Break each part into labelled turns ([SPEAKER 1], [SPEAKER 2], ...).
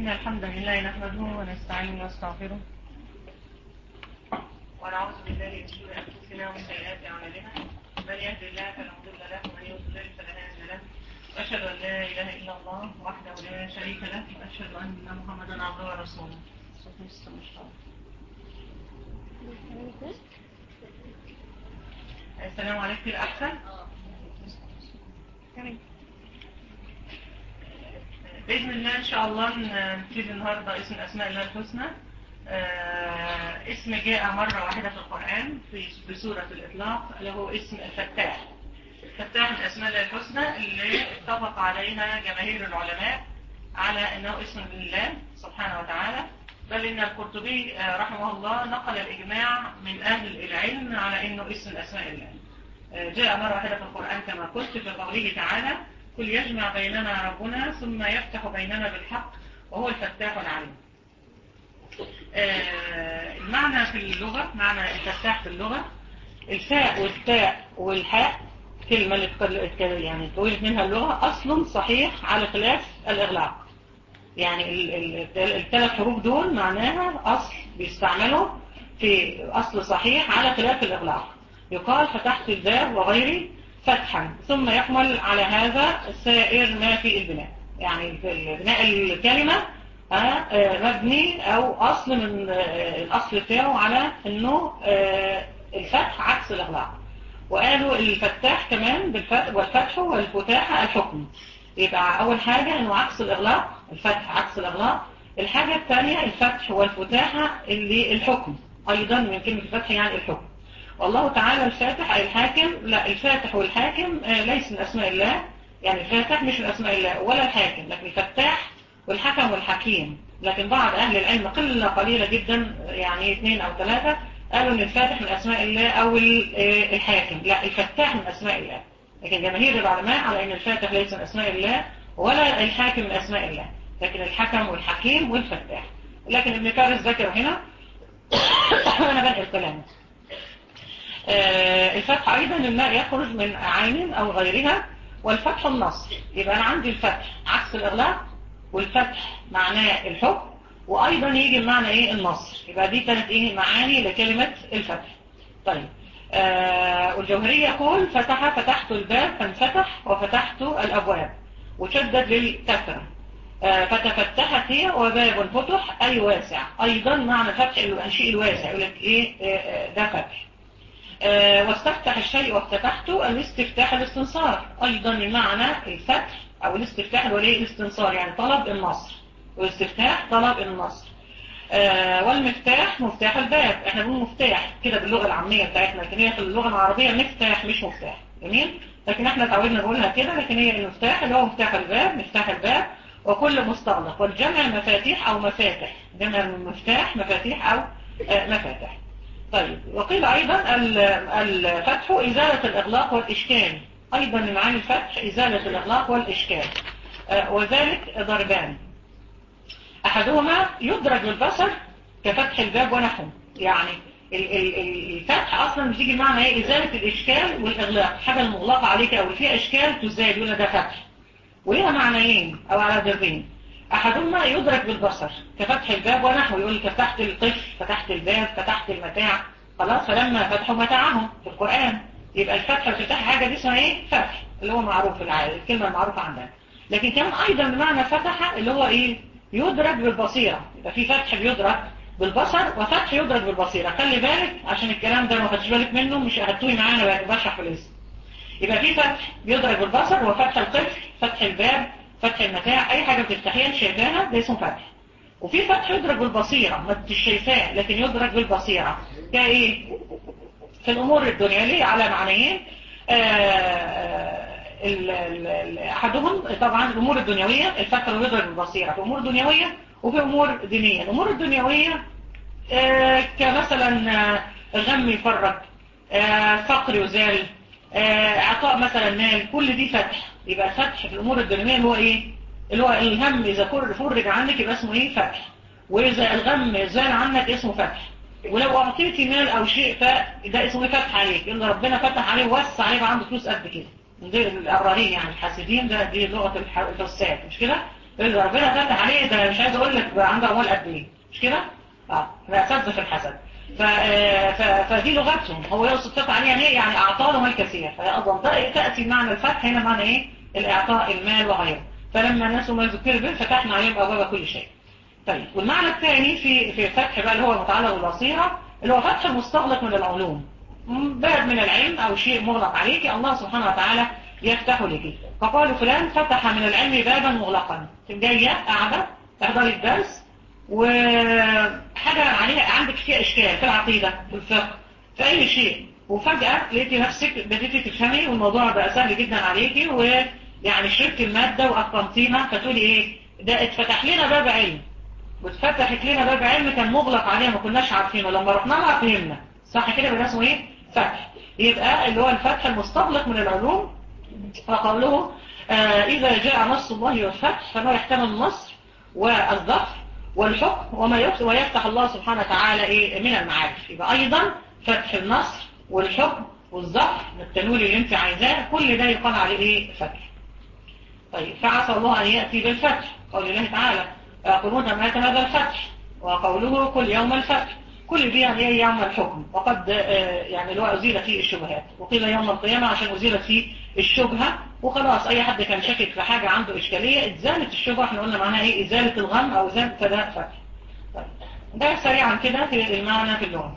[SPEAKER 1] إن الحمد لله نحمده ونستعينه ونستغفره ونعوذ بالله من شرور أنفسنا ومن سيئات أعمالنا من يهد الله فلا مضل له ومن يضلل فلا هادي له وأشهد أن لا إله إلا الله وحده لا شريك له وأشهد أن محمدا عبده ورسوله صوت لسه مش طالع. السلام عليكم كده أحسن بإذن الله إن شاء الله نبتدي النهاردة اسم أسماء الله الحسنى آه اسم جاء مرة واحدة في القرآن في بسورة الإطلاق له اسم الفتاح الفتاح من أسماء الله الحسنى اللي اتفق عليها جماهير العلماء على أنه اسم لله سبحانه وتعالى بل إن القرطبي آه رحمه الله نقل الإجماع من أهل العلم على أنه اسم أسماء الله آه جاء مرة واحدة في القرآن كما قلت في قوله تعالى كل يجمع بيننا ربنا ثم يفتح بيننا بالحق وهو الفتاح العليم آه المعنى في اللغة معنى الفتاح في اللغة الفاء والتاء والحاء كلمة اللي يعني تقولت منها اللغة أصل صحيح على خلاف الإغلاق يعني الثلاث حروف دول معناها أصل بيستعملوا في أصل صحيح على خلاف الإغلاق يقال فتحت الباب وغيره فتحا ثم يحمل على هذا سائر ما في البناء يعني في بناء الكلمة مبني أو أصل من الأصل بتاعه على أنه الفتح عكس الإغلاق وقالوا الفتاح كمان بالفتح والفتح والفتاحة الحكم يبقى أول حاجة أنه عكس الإغلاق الفتح عكس الإغلاق الحاجة الثانية الفتح والفتاحة اللي الحكم أيضا من كلمة الفتح يعني الحكم والله تعالى الفاتح أي الحاكم لا الفاتح والحاكم ليس من أسماء الله يعني الفاتح مش من أسماء الله ولا الحاكم لكن الفتاح والحكم والحكيم لكن بعض أهل العلم قلة قليلة جدا يعني اثنين أو ثلاثة قالوا ان الفاتح من أسماء الله أو الحاكم لا الفتاح من أسماء الله لكن جماهير العلماء على أن الفاتح ليس من أسماء الله ولا الحاكم من أسماء الله لكن الحكم والحكيم والفتاح لكن ابن فارس ذكر هنا أنا بنقل كلامه آه الفتح أيضا الماء يخرج من عين أو غيرها والفتح النصر يبقى أنا عندي الفتح عكس الإغلاق والفتح معناه الحكم وأيضا يجي بمعنى إيه النصر يبقى دي كانت إيه معاني لكلمة الفتح طيب آه والجوهرية يقول فتح فتحت الباب فانفتح وفتحت الأبواب وشدد للكثرة آه فتفتحت هي وباب فتح أي واسع أيضا معنى فتح الشيء الواسع يقول لك إيه آه ده فتح آه واستفتح الشيء وافتتحته الاستفتاح الاستنصار أيضا المعنى الفتح أو الاستفتاح وليه الاستنصار يعني طلب النصر والاستفتاح طلب النصر آه والمفتاح مفتاح الباب احنا بنقول مفتاح كده باللغة العامية بتاعتنا لكن هي في اللغة العربية مفتاح مش مفتاح جميل لكن احنا اتعودنا نقولها كده لكن هي المفتاح اللي هو مفتاح الباب مفتاح الباب وكل مستغلق والجمع مفاتيح او مفاتح جمع المفتاح مفاتيح او آه مفاتح طيب وقيل أيضا الفتح إزالة الإغلاق والإشكال أيضا معاني الفتح إزالة الإغلاق والإشكال وذلك ضربان أحدهما يدرج بالبصر كفتح الباب ونحوه يعني الفتح أصلا بتيجي معنى ايه إزالة الإشكال والإغلاق حاجة المغلقة عليك أو فيها إشكال تزال يقول ده فتح وليها معنيين أو على ضربين أحدهما يدرك بالبصر كفتح الباب ونحو يقول لك فتحت القفل فتحت الباب فتحت المتاع خلاص فلما فتحوا متاعهم في القرآن يبقى الفتح والفتح حاجة دي اسمها ايه فتح اللي هو معروف الكلمة المعروفة عندنا لكن كمان أيضا بمعنى فتح اللي هو ايه يدرك بالبصيرة يبقى في فتح بيدرك بالبصر وفتح يدرك بالبصيرة خلي بالك عشان الكلام ده ما خدش بالك منه مش هتوي معانا بشرح في الاسم يبقى في فتح بيدرك بالبصر وفتح القفل فتح الباب فتح المتاع اي حاجة بتفتحيها شايفاها ده اسمه فتح وفي فتح يدرك بالبصيرة ما انتش شايفاه لكن يدرك بالبصيرة كايه في الامور الدنيا ليه على معنيين احدهم طبعا الامور الدنيوية الفتح يدرك بالبصيرة في امور دنيوية وفي امور دينية الامور الدنيوية آه كمثلا غم يفرج آه فقر يزال آه عطاء مثلا مال كل دي فتح يبقى فتح في الأمور الدنيوية اللي هو إيه اللي هو الهم إذا فرج عنك يبقى اسمه إيه فتح وإذا الغم زال عنك اسمه فتح ولو أعطيتي مال أو شيء فده اسمه فتح عليك إن ربنا فتح عليه ووسع عليه عنده فلوس قد كده من غير الأبرارين يعني الحاسدين ده دي لغة الفساد مش كده اللي ربنا فتح عليه ده مش عايز اقول لك بقى عنده اموال قد ايه مش كده اه لا اساتذه في الحسد ف... ف... فدي لغتهم هو يقصد فتح عليه يعني ايه يعني اعطاه له مال كثير فايضا تاتي معنى الفتح هنا معنى ايه الاعطاء المال وغيره فلما نسوا ما ذكر به فتحنا عليهم ابواب كل شيء طيب والمعنى الثاني في في الفتح بقى اللي هو متعلق بالبصيره اللي هو فتح مستغلق من العلوم باب من العلم او شيء مغلق عليك الله سبحانه وتعالى يفتح لك فقالوا فلان فتح من العلم بابا مغلقا جايه قاعده تحضري الدرس وحاجه عليها عندك فيها اشكال في العقيده في الفقه في اي شيء وفجاه لقيتي نفسك بديتي تفهمي والموضوع بقى سهل جدا عليكي ويعني شربت الماده واتقنتيها فتقولي ايه ده اتفتح لنا باب علم واتفتحت لنا باب علم كان مغلق عليها ما كناش عارفينه لما رحنا لها فهمنا صح كده بقى اسمه ايه فتح يبقى اللي هو الفتح المستغلق من العلوم وقوله آه إذا جاء نص الله والفتح فهو يحتمل النصر والظفر والحكم وما يفتح ويفتح الله سبحانه وتعالى إيه من المعارف يبقى أيضا فتح النصر والحكم والظفر التنويل اللي انت عايزاه كل ده يقال عليه ايه فتح طيب فعسى الله أن يأتي بالفتح قول الله تعالى يقولون مات هذا الفتح وقوله كل يوم الفتح كل دي يعني ايه يوم الحكم وقد يعني اللي هو أزيل فيه الشبهات وقيل يوم القيامة عشان أزيلت فيه الشبهة وخلاص أي حد كان شاكك في حاجة عنده إشكالية اتزالت الشبهة احنا قلنا معناها ايه إزالة الغم أو إزالة فداء فتح طيب. ده سريعا كده في المعنى في اللغة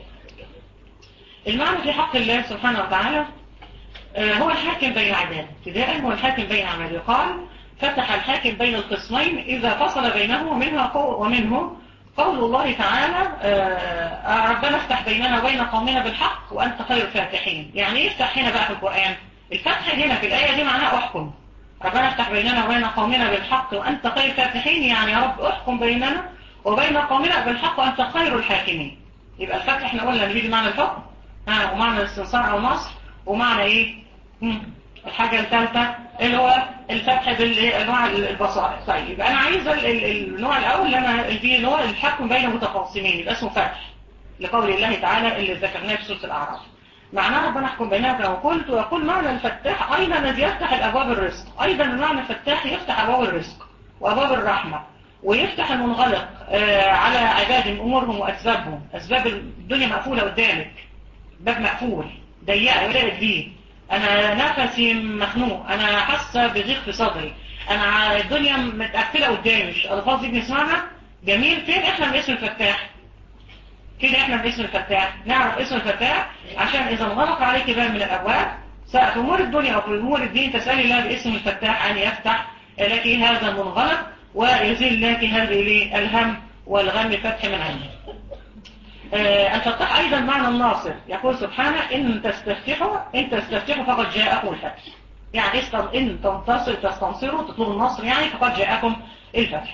[SPEAKER 1] المعنى في حق الله سبحانه وتعالى هو الحاكم بين عباده ابتداء هو الحاكم بين عباده قال فتح الحاكم بين القسمين إذا فصل بينه ومنه ومنه قول الله تعالى آه ربنا افتح بيننا وبين قومنا بالحق وأنت خير الفاتحين يعني ايه افتح هنا بقى في القرآن الفتح هنا في الآية دي معناها أحكم ربنا افتح بيننا وبين قومنا بالحق وأنت خير الفاتحين يعني يا رب احكم بيننا وبين قومنا بالحق وأنت خير الحاكمين يبقى الفتح احنا قلنا نبيد معنى الحكم ها ومعنى الاستنصار أو النصر ومعنى ايه مم. الحاجة الثالثة اللي هو الفتح بالنوع البصائر طيب يبقى انا عايز النوع الاول اللي انا فيه اللي هو الحكم بين متخاصمين يبقى اسمه فتح لقول الله تعالى اللي ذكرناه في سوره الاعراف معناه ربنا يحكم بيننا كما قلت ويقول معنى الفتاح ايضا الذي يفتح الابواب الرزق ايضا المعنى الفتاح يفتح ابواب الرزق وابواب الرحمه ويفتح المنغلق آه على عبادهم امورهم واسبابهم اسباب الدنيا مقفوله قدامك باب مقفول ضيقه ولقت بيه انا نفسي مخنوق انا حاسه بضيق في صدري انا الدنيا متقفله قدامي الالفاظ دي بنسمعها جميل فين احنا من اسم الفتاح فين احنا من اسم الفتاح نعرف اسم الفتاح عشان اذا انغلق عليك باب من الابواب سواء في امور الدنيا او في امور الدين تسالي الله باسم الفتاح ان يفتح لك هذا المنغلق ويزيل لك هذه الهم والغم فتح من عنده آه الفتاح أيضا معنى الناصر يقول سبحانه إن تستفتحوا إن تستفتحوا فقد جاءكم الفتح يعني إن تنتصر تستنصروا تطلبوا النصر يعني فقد جاءكم الفتح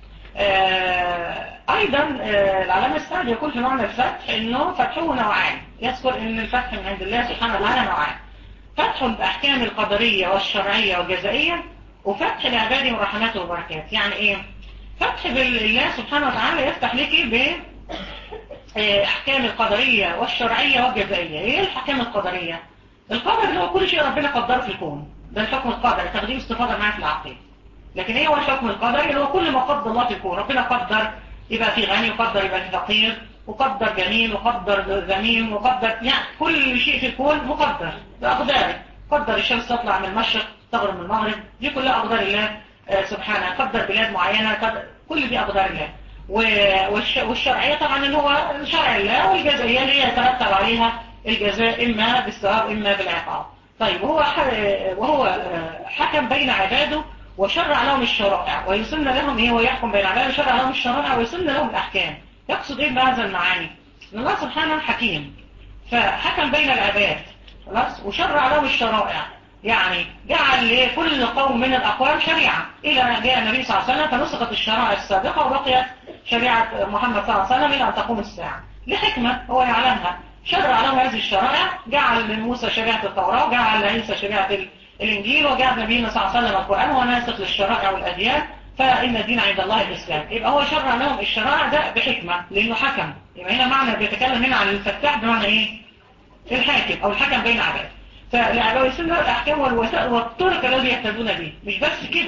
[SPEAKER 1] آه أيضا آه العلامة السعد يقول في معنى الفتح إنه فتحه نوعان يذكر إن الفتح من عند الله سبحانه وتعالى نوعان فتح بأحكام القدرية والشرعية والجزائية وفتح لعباده ورحماته وبركاته يعني إيه فتح بالله سبحانه وتعالى يفتح لك ب احكام القدرية والشرعية والجزائية ايه الاحكام القدرية القدر اللي هو كل شيء ربنا قدره في الكون ده الحكم القدري تقديم استفاضة معاه في العقيدة لكن ايه هو الحكم القدري اللي هو كل ما قدر الله في الكون ربنا قدر يبقى في غني وقدر يبقى في فقير وقدر جميل وقدر ذميم وقدر يعني كل شيء في الكون مقدر بأقداره قدر الشمس تطلع من المشرق تغرب من المغرب دي كلها أقدار الله سبحانه قدر بلاد معينة قدر كل دي أقدار الله والشرعية طبعا اللي هو شرع الله والجزائية اللي هي يترتب عليها الجزاء إما بالثواب إما بالعقاب طيب وهو وهو حكم بين عباده وشرع لهم الشرائع ويسن لهم ايه ويحكم بين عباده وشرع لهم الشرائع ويسن لهم الأحكام يقصد ايه بهذا المعاني ان الله سبحانه حكيم فحكم بين العباد خلاص وشرع لهم الشرائع يعني جعل لكل قوم من الأقوال شريعة إلى أن جاء النبي صلى الله عليه وسلم فنسخت الشرائع السابقة وبقيت شريعة محمد صلى الله عليه وسلم إلى أن تقوم الساعة لحكمة هو يعلمها شرع لهم هذه الشرائع جعل لموسى شريعة التوراة وجعل لعيسى شريعة الإنجيل وجعل نبينا صلى الله عليه وسلم القرآن هو ناسخ للشرائع والأديان فإن الدين عند الله الإسلام يبقى هو شرع لهم الشرائع ده بحكمة لأنه حكم يبقى هنا معنى بيتكلم هنا عن الفتاح بمعنى إيه؟ الحاكم أو الحكم بين عباد فالعباوي يسمى الأحكام والوسائل والطرق الذي يهتدون به مش بس كده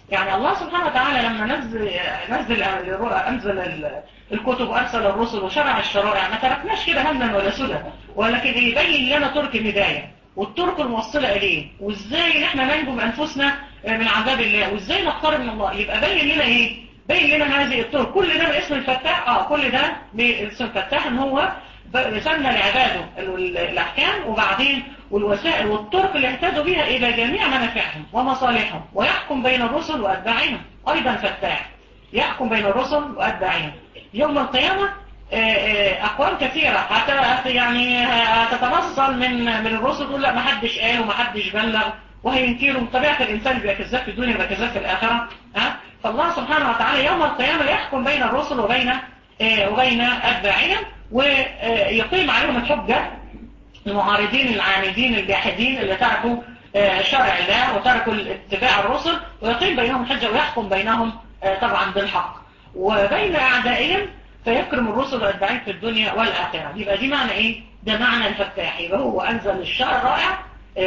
[SPEAKER 1] يعني الله سبحانه وتعالى لما نزل نزل انزل الكتب وارسل الرسل وشرع الشرائع ما تركناش كده هما ولا سدى ولكن يبين لنا طرق الهدايه والطرق الموصله اليه وازاي احنا ننجو بانفسنا من عذاب الله وازاي نقترب من الله يبقى بين لنا ايه بين لنا هذه الطرق كل ده باسم الفتاح اه كل ده باسم الفتاح ان هو سنى لعباده الاحكام وبعدين والوسائل والطرق اللي اهتدوا بها الى جميع منافعهم ومصالحهم ويحكم بين الرسل واتباعهم ايضا فتاح يحكم بين الرسل واتباعهم يوم القيامه اقوام كثيره حتى يعني هتتنصل من من الرسل تقول لا ما حدش قال وما حدش بلغ وهينكروا طبيعه الانسان بيبقى كذاب في الدنيا وبيبقى كذاب في الاخره ها فالله سبحانه وتعالى يوم القيامه يحكم بين الرسل وبين وبين اتباعهم ويقيم عليهم الحجة المعارضين العاندين الجاحدين اللي تركوا شرع الله وتركوا اتباع الرسل ويقيم بينهم الحجة ويحكم بينهم طبعا بالحق وبين أعدائهم فيكرم الرسل والأتباعين في الدنيا والآخرة يبقى دي معنى إيه؟ ده معنى الفتاح يبقى هو أنزل الشرع الرائع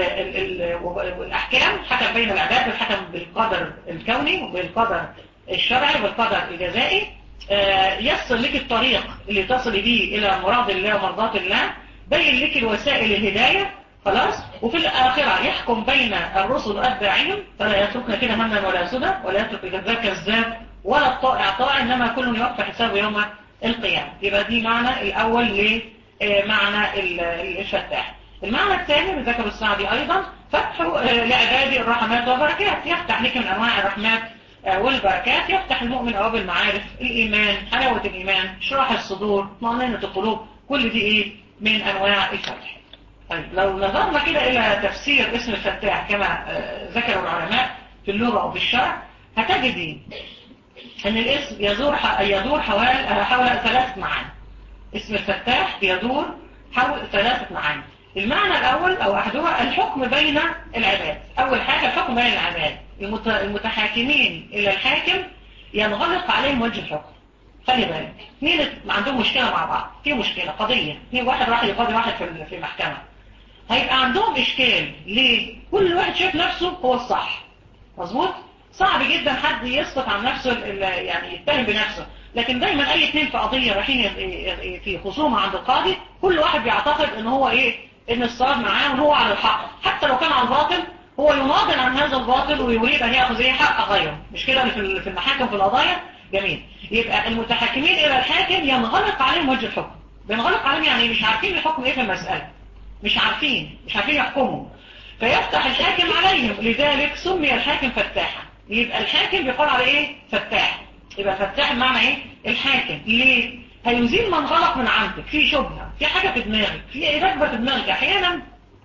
[SPEAKER 1] والأحكام حكم بين العباد الحكم بالقدر الكوني وبالقدر الشرعي والقدر الجزائي يسر لك الطريق اللي تصل به إلى مراد الله ومرضات الله بين لك الوسائل الهداية خلاص وفي الآخرة يحكم بين الرسل وأتباعهم فلا يتركنا كده منا ولا سدى ولا يترك الكذاب كذاب ولا الطائع طائع إنما كل يوفى حسابه يوم القيامة يبقى دي معنى الأول لمعنى الفتاح المعنى الثاني من ذكر السعدي أيضا فتح لعبادي الرحمات والبركات يفتح لك من أنواع الرحمات والبركات يفتح المؤمن أبواب المعارف الإيمان حلاوة الإيمان شرح الصدور طمأنينة القلوب كل دي إيه من أنواع الفتح طيب لو نظرنا كده إلى تفسير اسم الفتاح كما ذكر العلماء في اللغة وفي الشرع هتجدي أن الاسم يدور يدور حوالي حول ثلاث معاني اسم الفتاح يدور حول ثلاثة معاني المعنى الأول أو أحدها الحكم بين العباد أول حاجة الحكم بين العباد المتحاكمين إلى الحاكم ينغلق عليهم وجه الحكم خلي بالك اثنين عندهم مشكلة مع بعض في مشكلة قضية في واحد راح يقاضي واحد في في المحكمة هيبقى عندهم إشكال ليه؟ كل واحد شايف نفسه هو الصح مظبوط؟ صعب جدا حد يسقط عن نفسه يعني يتهم بنفسه لكن دايما اي اثنين في قضية رايحين في خصومة عند القاضي كل واحد بيعتقد ان هو ايه ان الصواب معاه وهو على الحق حتى لو كان على الباطل هو يناضل عن هذا الباطل ويريد ان ياخذ ايه حق غيره مش كده في المحاكم في القضايا جميل يبقى المتحكمين الى الحاكم ينغلق عليهم وجه الحكم بينغلق عليهم يعني مش عارفين الحكم ايه في المسألة مش عارفين مش عارفين يحكموا فيفتح الحاكم عليهم لذلك سمي الحاكم فتاحا يبقى الحاكم بيقول على ايه فتاح يبقى فتاح بمعنى ايه الحاكم ليه هيزيل من غلط من عندك في شبهة في حاجة في دماغك في رغبة في دماغك احيانا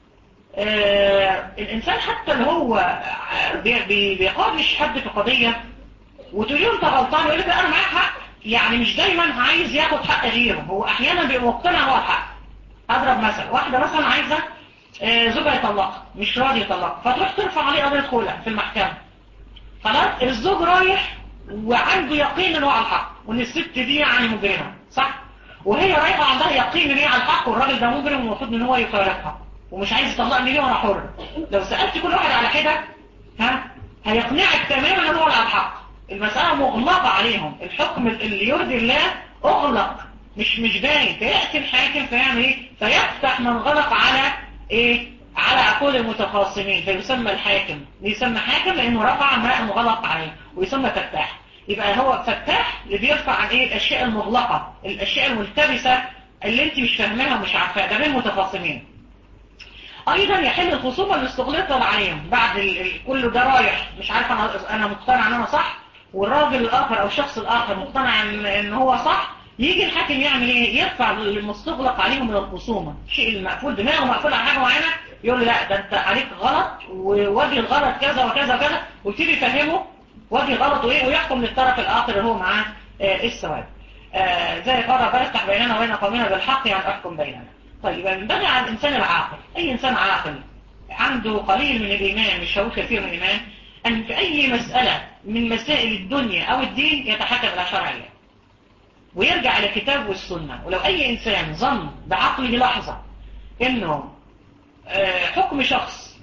[SPEAKER 1] آه الانسان حتى اللي هو بي بي بيقابلش حد في قضية وتقول له انت غلطان يقول لك انا معاك حق يعني مش دايما عايز ياخد حق غيره هو احيانا بيبقى مقتنع هو الحق اضرب مثلا واحدة مثلا عايزة آه زوجها يطلقها مش راضي يطلقها فتروح ترفع عليه قضية خلع في المحكمة خلاص الزوج رايح وعنده يقين ان هو على الحق وان الست دي يعني مجرمه صح وهي رايحه عندها يقين ان هي على الحق والراجل ده مجرم والمفروض ان هو يفارقها ومش عايز يطلقني ليه وانا حر لو سالت كل واحد على كده ها هيقنعك تماما ان هو على الحق المساله مغلقه عليهم الحكم اللي يرضي الله اغلق مش مش باين فياتي الحاكم فيعمل ايه فيفتح من غلق على ايه على عقول المتخاصمين فيسمى الحاكم يسمى حاكم لانه رفع ما مغلق عليه ويسمى فتاح يبقى هو فتاح اللي بيرفع عن ايه الاشياء المغلقة الاشياء الملتبسة اللي انت مش فاهماها ومش عارفاها ده بين المتخاصمين ايضا يحل الخصومة اللي استغلقت عليهم بعد ال... ال... كل ده رايح مش عارف انا انا مقتنع ان انا صح والراجل الاخر او الشخص الاخر مقتنع ان, إن هو صح يجي الحاكم يعمل ايه يرفع المستغلق عليهم من الخصومة الشيء المقفول دماغه مقفول على حاجة معينة يقول لا ده انت عليك غلط ووجه الغلط كذا وكذا وكذا ويبتدي يفهمه وجه غلط وايه ويحكم للطرف الاخر اللي هو معاه آه السواد آه زي قال فافتح بيننا وبين قومنا بالحق يعني احكم بيننا طيب ينبغي على الانسان العاقل اي انسان عاقل عنده قليل من الايمان مش هقول كثير من الايمان ان في اي مسألة من مسائل الدنيا او الدين يتحكم الى شرع الله ويرجع الى الكتاب والسنة ولو اي انسان ظن بعقله لحظة انه حكم شخص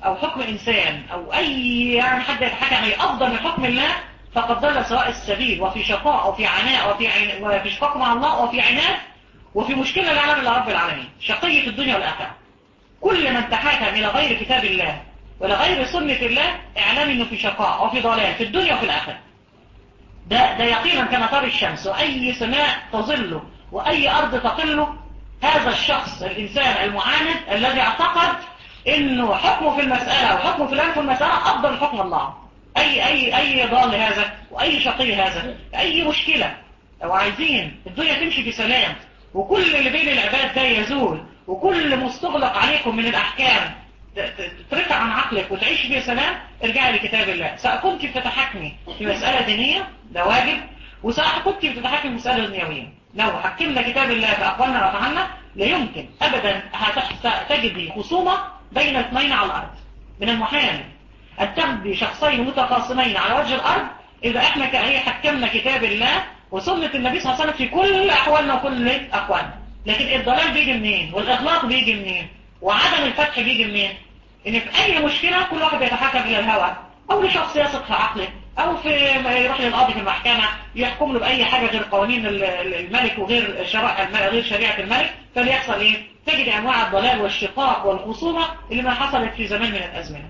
[SPEAKER 1] او حكم انسان او اي يعني حد يتحكم عليه افضل من حكم الله فقد ضل سواء السبيل وفي شقاء وفي عناء وفي عين وفي شقاق مع الله وفي عناد وفي مشكلة لا يعلم الا رب العالمين شقي في الدنيا والآخرة كل من تحاكم إلى غير كتاب الله ولا غير سنة الله اعلم انه في شقاء وفي ضلال في الدنيا وفي الآخرة ده, ده يقينا كمطار الشمس وأي سماء تظله وأي أرض تقله هذا الشخص الإنسان المعاند الذي اعتقد انه حكمه في المسألة وحكمه في الآن في المسألة أفضل من حكم الله أي, أي, أي ضال هذا وأي شقي هذا أي مشكلة لو عايزين الدنيا تمشي بسلام وكل اللي بين العباد ده يزول وكل مستغلق عليكم من الأحكام ترفع عن عقلك وتعيش في سلام ارجعي لكتاب الله سواء كنت بتتحكمي في مسألة دينية ده واجب وسواء كنت بتتحكمي في مسألة دنيوية لو حكمنا كتاب الله بأقوالنا وفعلنا لا يمكن أبدا تجدي خصومة بين اثنين على الأرض من المحال أن تبدي شخصين متخاصمين على وجه الأرض إذا احنا كأي حكمنا كتاب الله وسنة النبي صلى الله عليه وسلم في كل أحوالنا وكل أقوالنا لكن الضلال بيجي منين والإغلاق بيجي منين وعدم الفتح بيجي منين ان في اي مشكلة كل واحد بيتحكم الى الهوى او لشخص يثق في عقله او في يروح للقاضي في المحكمة يحكم له باي حاجة غير قوانين الملك وغير شرائع غير شريعة الملك فليحصل ايه تجد انواع الضلال والشقاق والخصومة اللي ما حصلت في زمان من الازمنة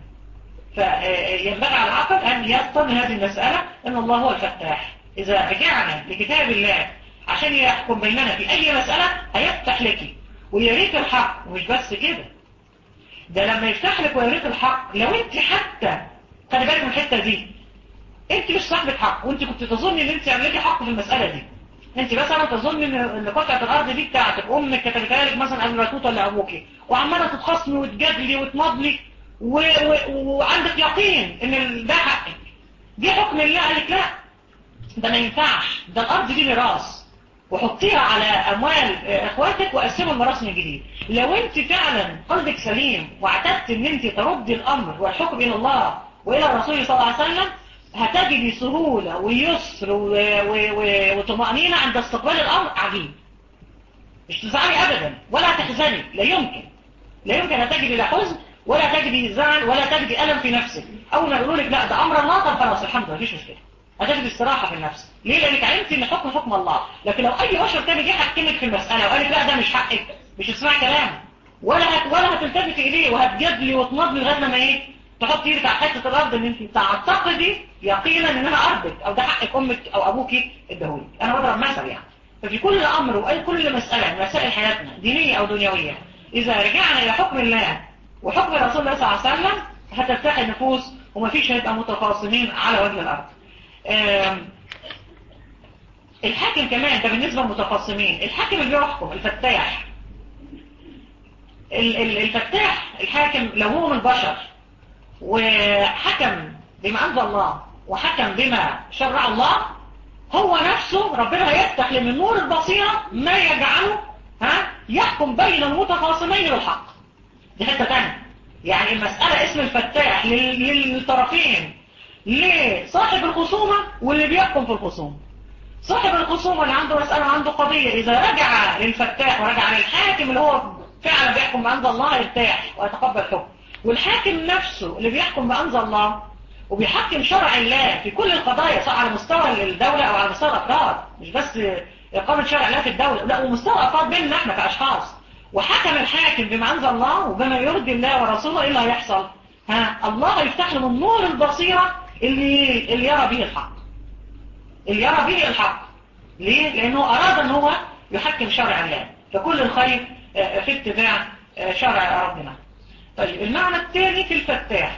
[SPEAKER 1] فينبغي على العقل ان يفطن هذه المسألة ان الله هو الفتاح اذا رجعنا لكتاب الله عشان يحكم بيننا في اي مسألة هيفتح لك ويريك الحق ومش بس كده ده لما يفتح لك ويريك الحق لو انت حتى خلي بالك من الحته دي انت مش صاحبة حق وانت كنت تظن ان انت عملتي حق في المسألة دي انت مثلا تظن ان قطعة الارض دي بتاعتك امك كتبتها لك مثلا قبل ما تموت ولا ابوكي وعماله تتخاصمي وتجادلي وتمضلي و... و... وعندك يقين ان ده حقك دي حكم الله قال لك لا ده ما ينفعش ده الارض دي ميراث وحطيها على أموال إخواتك وقسموا الميراث من جديد لو أنت فعلا قلبك سليم واعتدت أن أنت تردي الأمر والحكم إلى الله وإلى الرسول صلى الله عليه وسلم هتجدي سهولة ويسر وطمأنينة عند استقبال الأمر عجيب مش تزعلي أبدا ولا تحزني لا يمكن لا يمكن هتجدي لا حزن ولا تجدي زعل ولا تجدي ألم في نفسك أول ما يقولوا لك لا ده أمر الله طب خلاص الحمد لله مفيش مشكلة هتجد استراحة في النفس ليه لانك علمت ان حكم حكم الله لكن لو اي بشر تاني جه حكمك في المسألة وقال لك لا ده مش حقك مش اسمع كلام ولا هت ولا هتلتفت اليه وهتجادلي وتنضلي لغايه لما ايه تحط ايدك على حته الارض ان انت تعتقدي يقينا انها ارضك او ده حقك امك او ابوكي اداهولك انا بضرب مثل يعني ففي كل امر واي كل مسألة من مسائل حياتنا دينية او دنيوية اذا رجعنا الى حكم الله وحكم رسول الله صلى الله عليه وسلم هترتاح النفوس ومفيش هيبقى متخاصمين على وجه الارض الحاكم كمان ده بالنسبة للمتخصمين الحاكم اللي بيحكم الفتاح الفتاح الحاكم لو هو من البشر وحكم بما أنزل الله وحكم بما شرع الله هو نفسه ربنا هيفتح من نور البصيرة ما يجعله ها يحكم بين المتخاصمين بالحق دي حتة تانية يعني المسألة اسم الفتاح للطرفين لصاحب الخصومة واللي بيحكم في الخصومة صاحب الخصومة اللي عنده مسألة وعنده قضية إذا رجع للفتاح ورجع للحاكم اللي هو فعلا بيحكم بأنزل الله يرتاح ويتقبل حكم والحاكم نفسه اللي بيحكم بأنزل الله وبيحكم شرع الله في كل القضايا سواء على مستوى الدولة أو على مستوى الأفراد مش بس إقامة شرع الله في الدولة لا ومستوى الأفراد بيننا احنا كأشخاص وحكم الحاكم بما أنزل الله وبما يرضي الله ورسوله إيه اللي هيحصل ها الله يفتح له من نور البصيرة اللي, اللي يرى به الحق اللي يرى به الحق ليه؟ لأنه أراد أن هو يحكم شرع الله فكل الخير في اتباع شرع ربنا طيب المعنى الثاني في الفتاح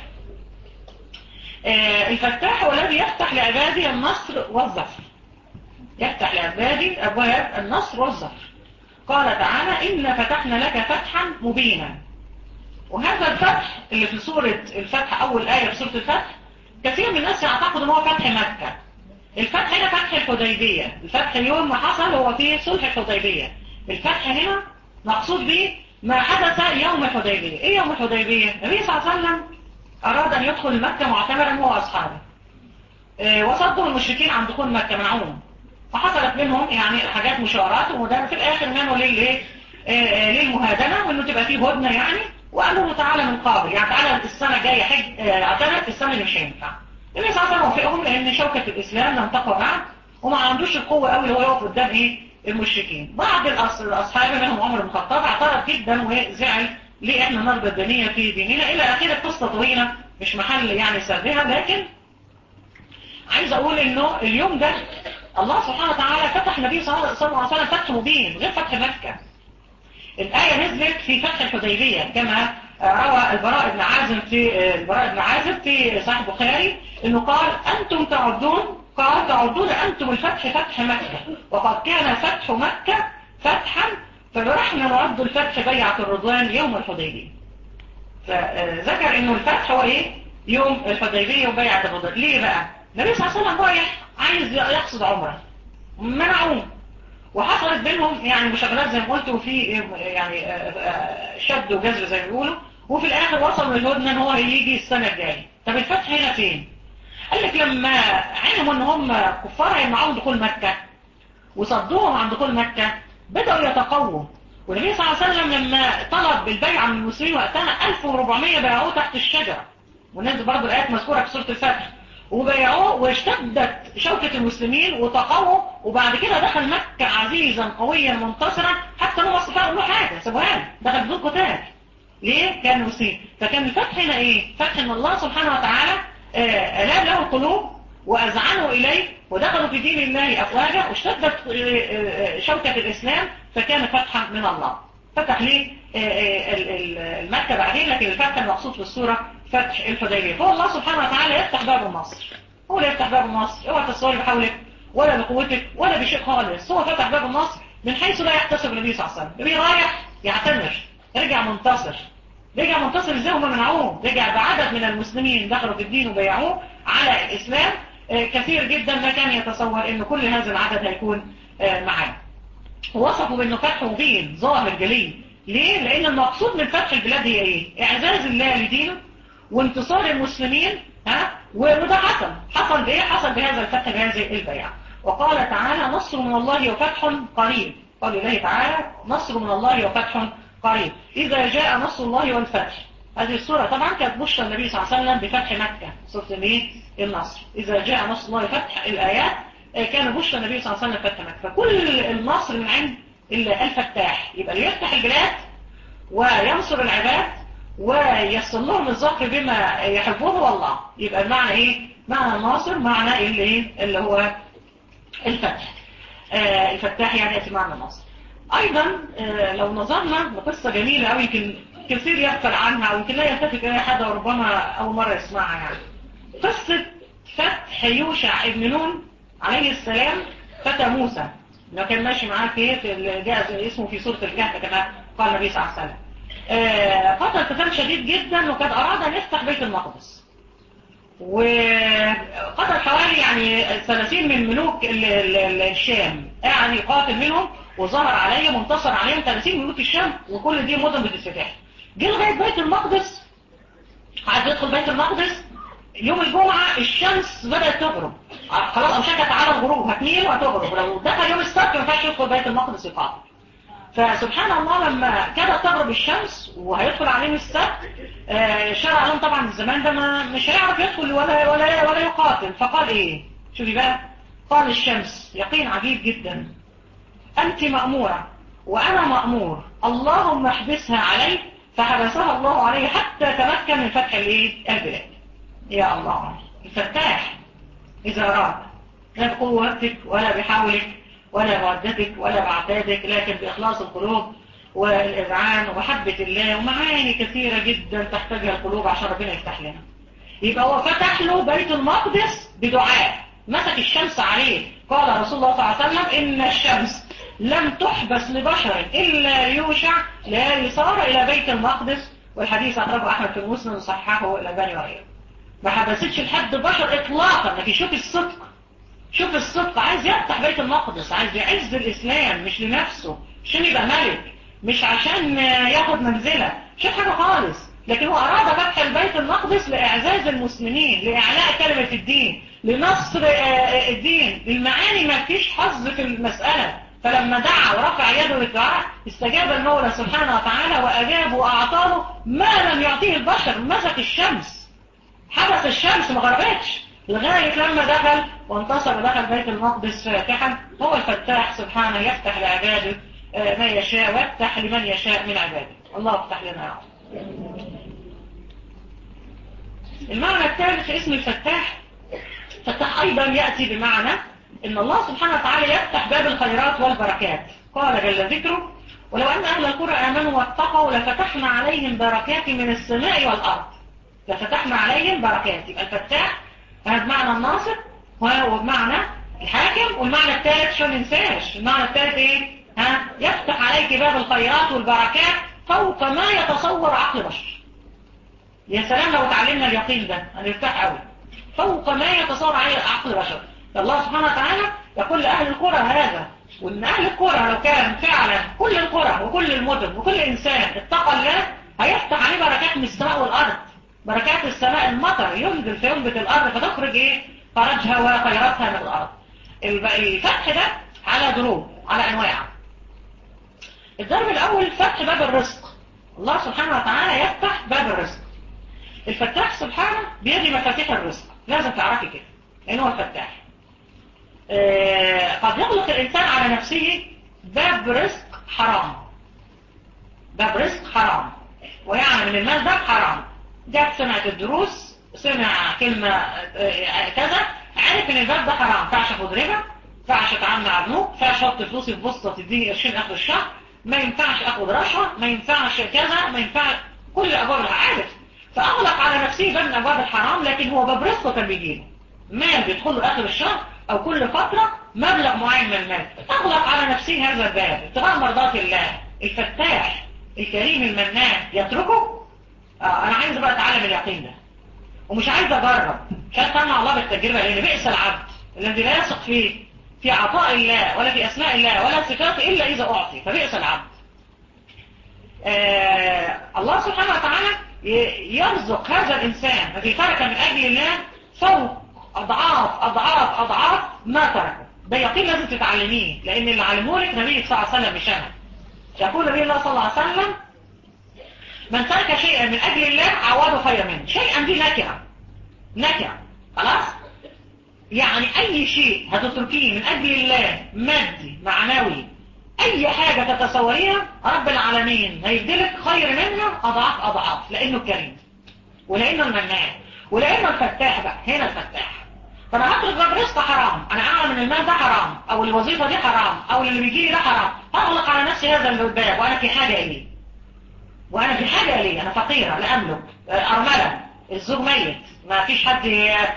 [SPEAKER 1] الفتاح هو الذي يفتح لعباده النصر والظفر يفتح لعباده أبواب النصر والظفر قال تعالى إن فتحنا لك فتحا مبينا وهذا الفتح اللي في سورة الفتح أول آية في سورة الفتح كثير من الناس يعتقد ان هو فتح مكة الفتح هنا فتح الحديبية الفتح اليوم ما حصل هو في صلح الحديبية الفتح هنا مقصود به ما حدث يوم الحديبية ايه يوم الحديبية النبي صلى الله عليه وسلم اراد ان يدخل مكة معتمرا هو واصحابه اه وصدوا المشركين عن دخول مكة منعوهم فحصلت منهم يعني حاجات مشاورات وده في الاخر منه للايه اه للمهادنة وانه تبقى فيه هدنة يعني وقالوا له تعالى من قابل يعني تعالى السنة الجاية حج اعتمد السنة اللي مش هينفع النبي صلى الله عليه وسلم وافقهم لان شوكة الاسلام لم تقوى بعد وما عندوش القوة قوي اللي هو يقف قدام ايه المشركين بعض الاصحاب منهم عمر بن الخطاب اعترض جدا وزعل ليه احنا نرضى الدنيا في ديننا الى اخره قصة طويلة مش محل يعني سردها لكن عايز اقول انه اليوم ده الله سبحانه وتعالى فتح النبي صلى الله عليه وسلم فتح مبين غير فتح مكة الآية نزلت في فتح الحديبية كما روى البراء بن عازم في البراء بن عازم في صحيح البخاري انه قال انتم تعدون قال تعدون انتم الفتح فتح مكة وقد كان فتح مكة فتحا فنحن نعد الفتح بيعة الرضوان يوم الحديبية فذكر انه الفتح هو ايه يوم الحديبية وبيعة الرضوان ليه بقى النبي صلى الله عليه وسلم رايح عايز يقصد عمره منعوه وحصلت بينهم يعني مشاغلات زي ما قلت وفي يعني شد وجذر زي ما بيقولوا وفي الاخر وصل للهدنه ان هو هيجي السنه الجايه طب الفتح هنا فين قال لك لما علموا ان هم كفار هيمنعوهم دخول مكه وصدوهم عن دخول مكه بداوا يتقووا والنبي صلى الله عليه وسلم لما طلب بالبيعه من المسلمين وقتها 1400 بايعوه تحت الشجره ونزل برضه الايات مذكوره في سوره الفتح وبايعوه واشتدت شوكة المسلمين وتقووا وبعد كده دخل مكة عزيزا قويا منتصرا حتى هو استطاعوا له حاجة سبوان دخل بدون قتال ليه؟ كان مسلم فكان الفتح هنا ايه؟ فتح ان الله سبحانه وتعالى آه ألاب له القلوب وأذعنوا إليه ودخلوا في دين الله أفواجا واشتدت آه شوكة الإسلام فكان فتحا من الله فتح ليه آه المكة بعدين لكن الفتح المقصود في السورة فتح الحديبية فهو الله سبحانه وتعالى يفتح باب النصر هو لا يفتح باب النصر اوعى تصوري بحولك ولا بقوتك ولا بشيء خالص هو فتح باب النصر من حيث لا يحتسب النبي صلى الله عليه وسلم النبي رايح يعتمر رجع منتصر رجع منتصر ازاي هم منعوه رجع بعدد من المسلمين دخلوا في الدين وبيعوه على الاسلام كثير جدا ما كان يتصور ان كل هذا العدد هيكون معاه ووصفوا بانه فتح مبين ظاهر جلي ليه؟ لان المقصود من فتح البلاد هي ايه؟ اعزاز الله لدينه وانتصار المسلمين ها وده حصل حصل بايه حصل بهذا الفتح بهذه البيعه وقال تعالى نصر من الله وفتح قريب قال الله تعالى نصر من الله وفتح قريب اذا جاء نصر الله والفتح هذه السورة طبعا كانت بشرى النبي صلى الله عليه وسلم بفتح مكة سورة الايه النصر إذا جاء نصر الله وفتح الآيات كان بشرى النبي صلى الله عليه وسلم فتح مكة فكل النصر من عند الفتاح يبقى يفتح البلاد وينصر العباد ويصل لهم الظفر بما يحبه الله يبقى المعنى ايه معنى الناصر معنى اللي ايه اللي هو الفتح آه الفتاح يعني يأتي معنى الناصر ايضا آه لو نظرنا لقصة جميلة او يمكن كثير يغفل عنها او يمكن لا يلتفت اليها حد وربما اول مرة يسمعها يعني قصة فتح يوشع ابن نون عليه السلام فتى موسى لو كان ماشي معاه في في جاء اسمه في سورة الكهف كما قال النبي صلى الله عليه وسلم قتل قتال شديد جدا وكان أراد أن يفتح بيت المقدس وقتل حوالي يعني 30 من ملوك الشام يعني قاتل منهم وظهر عليه منتصر عليهم 30 ملوك الشام وكل دي مدن بتتفتح جه لغايه بيت المقدس عايز يدخل بيت المقدس يوم الجمعة الشمس بدأت تغرب خلاص أوشكت على الغروب هتميل وهتغرب ولو دخل يوم السبت ما ينفعش يدخل بيت المقدس يقاتل فسبحان الله لما كادت تغرب الشمس وهيدخل عليهم السبت آه شرع لهم طبعا الزمان ده ما مش هيعرف يدخل ولا ولا ولا يقاتل فقال ايه شوفي بقى قال الشمس يقين عجيب جدا انت مأمورة وانا مأمور اللهم احبسها علي فحبسها الله عليه حتى تمكن من فتح الايه البلاد يا الله الفتاح اذا اراد لا بقوتك ولا بحولك ولا بعدتك ولا بعتادك لكن بإخلاص القلوب والإذعان ومحبة الله ومعاني كثيرة جدا تحتاجها القلوب عشان ربنا يفتح لنا يبقى هو فتح له بيت المقدس بدعاء مسك الشمس عليه قال رسول الله صلى الله عليه وسلم إن الشمس لم تحبس لبشر إلا يوشع لا يصار إلى بيت المقدس والحديث أخرجه أحمد في المسلم وصححه الألباني وغيره ما حبستش لحد بشر إطلاقا لكن شوف الصدق شوف الصدق عايز يفتح بيت المقدس عايز يعز الإسلام مش لنفسه عشان يبقى ملك مش عشان ياخد منزلة مش حاجة خالص لكن هو أراد فتح البيت المقدس لإعزاز المسلمين لإعلاء كلمة الدين لنصر الدين المعاني ما فيش حظ في المسألة فلما دعا ورفع يده للدعاء استجاب المولى سبحانه وتعالى وأجاب وأعطاه ما لم يعطيه البشر مسك الشمس حبس الشمس ما غربتش لغاية لما دخل وانتصر ودخل بيت المقدس فاتحا هو الفتاح سبحانه يفتح لعباده ما يشاء ويفتح لمن يشاء من عباده الله افتح لنا يا رب المعنى الثالث في اسم الفتاح فتاح أيضا يأتي بمعنى إن الله سبحانه وتعالى يفتح باب الخيرات والبركات قال جل ذكره ولو أن أهل القرى آمنوا واتقوا لفتحنا عليهم بركات من السماء والأرض لفتحنا عليهم بركات يبقى الفتاح هذا بمعنى الناصر وهو بمعنى الحاكم والمعنى الثالث شو ننساش المعنى الثالث ايه ها يفتح عليك باب الخيرات والبركات فوق ما يتصور عقل بشر يا سلام لو تعلمنا اليقين ده هنرتاح قوي فوق ما يتصور عليه عقل بشر فالله سبحانه وتعالى يقول لأهل القرى هذا وإن أهل القرى لو كان فعلا كل القرى وكل المدن وكل إنسان اتقى الله هيفتح عليه بركات من السماء والأرض بركات السماء المطر ينزل فينبت الأرض فتخرج إيه فرجها وخيراتها من الأرض الفتح ده على ضروب على أنواع الضرب الأول فتح باب الرزق الله سبحانه وتعالى يفتح باب الرزق الفتاح سبحانه بيدي مفاتيح الرزق لازم تعرفي كده لأنه هو الفتاح آه قد يغلق الإنسان على نفسه باب رزق حرام باب رزق حرام ويعني من المال ده حرام جاب سمعت الدروس سمع كلمة آه كذا عارف ان الباب ده حرام فعش اخد ربا فعش اتعامل مع بنوك فعش احط فلوسي في بسطة تديني قرشين اخر الشهر ما ينفعش اخد رشوة ما ينفعش كذا ما ينفعش كل ابواب العارف فاغلق على نفسه باب من ابواب الحرام لكن هو باب رزقه كان بيجيله مال بيدخل له اخر الشهر او كل فترة مبلغ معين من المال اغلق على نفسه هذا الباب ابتغاء مرضات الله الفتاح الكريم المنان يتركه آه انا عايز بقى اتعلم اليقين ده ومش عايز اجرب مش عايز اسمع الله بالتجربة لان بئس العبد الذي لا يثق فيه في عطاء الله ولا في اسماء الله ولا صفاته الا اذا اعطي فبئس العبد آه الله سبحانه وتعالى يرزق هذا الانسان الذي ترك من اجل الله فوق اضعاف اضعاف اضعاف ما تركه ده يقين لازم تتعلميه لان اللي علمه لك نبي صلى الله عليه وسلم مش انا يقول نبي الله صلى الله عليه وسلم من ترك شيئا من اجل الله عوضه خير منه شيئا دي نكره نكره خلاص يعني اي شيء هتتركيه من اجل الله مادي معنوي اي حاجة تتصوريها رب العالمين هيبدلك خير منها اضعاف اضعاف لانه كريم ولانه المنان ولانه الفتاح بقى هنا الفتاح فانا هترك باب رزق حرام انا اعلم ان المال ده حرام او الوظيفة دي حرام او اللي بيجي لي ده حرام هغلق على نفسي هذا الباب وانا في حاجة اليه وانا في حاجة اليه انا فقيرة لا املك ارملة الزوج ميت ما فيش حد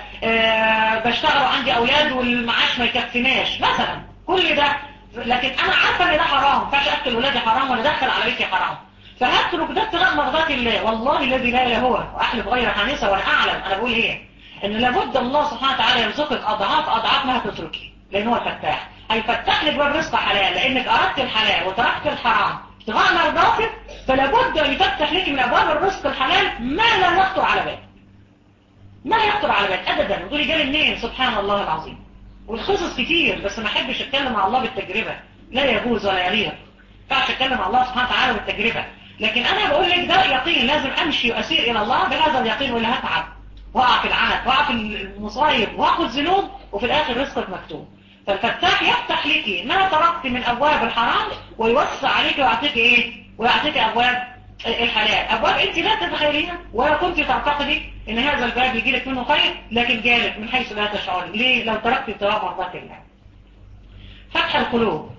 [SPEAKER 1] بشتغل وعندي اولاد والمعاش ما يكفيناش مثلا كل ده لكن انا عارفه ان ده حرام ما ينفعش اكل ولادي حرام ولا ادخل على بيتي حرام فهترك ده ابتغاء مرضات الله والله الذي لا اله هو واحلف غير حانسه وانا اعلم انا بقول ايه ان لابد الله سبحانه وتعالى يرزقك اضعاف اضعاف ما هتتركي لان هو الفتاح هيفتح لك باب رزق حلال لانك اردت الحلال وتركت الحرام ابتغاء مرضاتك فلابد ان يفتح لك من ابواب الرزق الحلال ما لا يخطر على بالك ما يخطر على بالك ابدا ودول جالي منين سبحان الله العظيم والقصص كتير بس ما احبش اتكلم مع الله بالتجربة لا يجوز ولا يليق ما ينفعش اتكلم مع الله سبحانه وتعالى بالتجربة لكن انا بقول لك ده يقين لازم امشي واسير الى الله بهذا اليقين ولا هتعب واقع في العنت واقع في المصايب واخد ذنوب وفي الاخر رزقك مكتوب فالفتاح يفتح لك ما تركت من ابواب الحرام ويوسع عليك ويعطيك ايه ويعطيك ابواب الحلال ابواب انت لا تتخيليها ولا كنت تعتقدي ان هذا الباب يجي لك منه خير لكن جالك من حيث لا تشعري ليه لو تركت ابتغاء مرضات الله فتح القلوب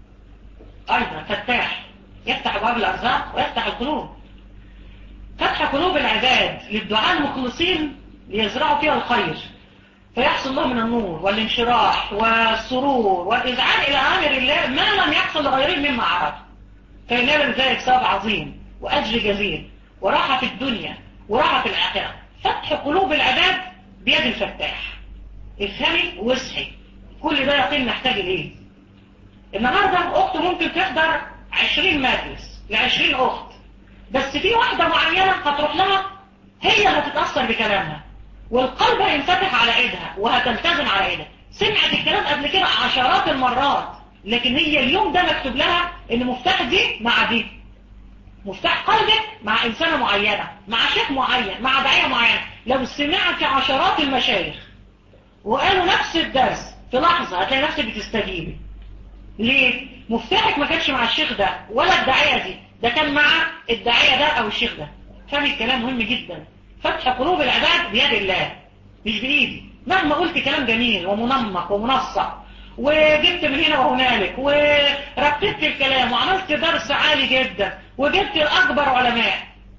[SPEAKER 1] ايضا فتاح يفتح ابواب الارزاق ويفتح القلوب فتح قلوب العباد للدعاء المخلصين ليزرعوا فيها الخير فيحصل له من النور والانشراح والسرور والإذعان إلى أمر الله ما لم يحصل لغيرهم مما عرف فينال ذلك ثواب عظيم وأجر جزيل وراحة في الدنيا وراحة في الآخرة فتح قلوب العباد بيد الفتاح افهمي واصحي كل ده يقين نحتاج إليه النهاردة أخت ممكن تحضر 20 مجلس ل 20 أخت بس في واحدة معينة هتروح لها هي هتتأثر بكلامها والقلب هينفتح على ايدها وهتلتزم على ايدها سمعت الكلام قبل كده عشرات المرات لكن هي اليوم ده مكتوب لها ان مفتاح دي مع دي مفتاح قلبك مع إنسانة معينة مع شيخ معين مع داعية معينة لو سمعت عشرات المشايخ وقالوا نفس الدرس في لحظة هتلاقي نفسك بتستجيبي ليه؟ مفتاحك ما كانش مع الشيخ ده ولا الداعية دي ده كان مع الداعية ده أو الشيخ ده فهم الكلام مهم جدا فتح قلوب العباد بيد الله مش بإيدي مهما قلت كلام جميل ومنمق ومنسق وجبت من هنا وهنالك ورتبت الكلام وعملت درس عالي جدا وجبت الأكبر علماء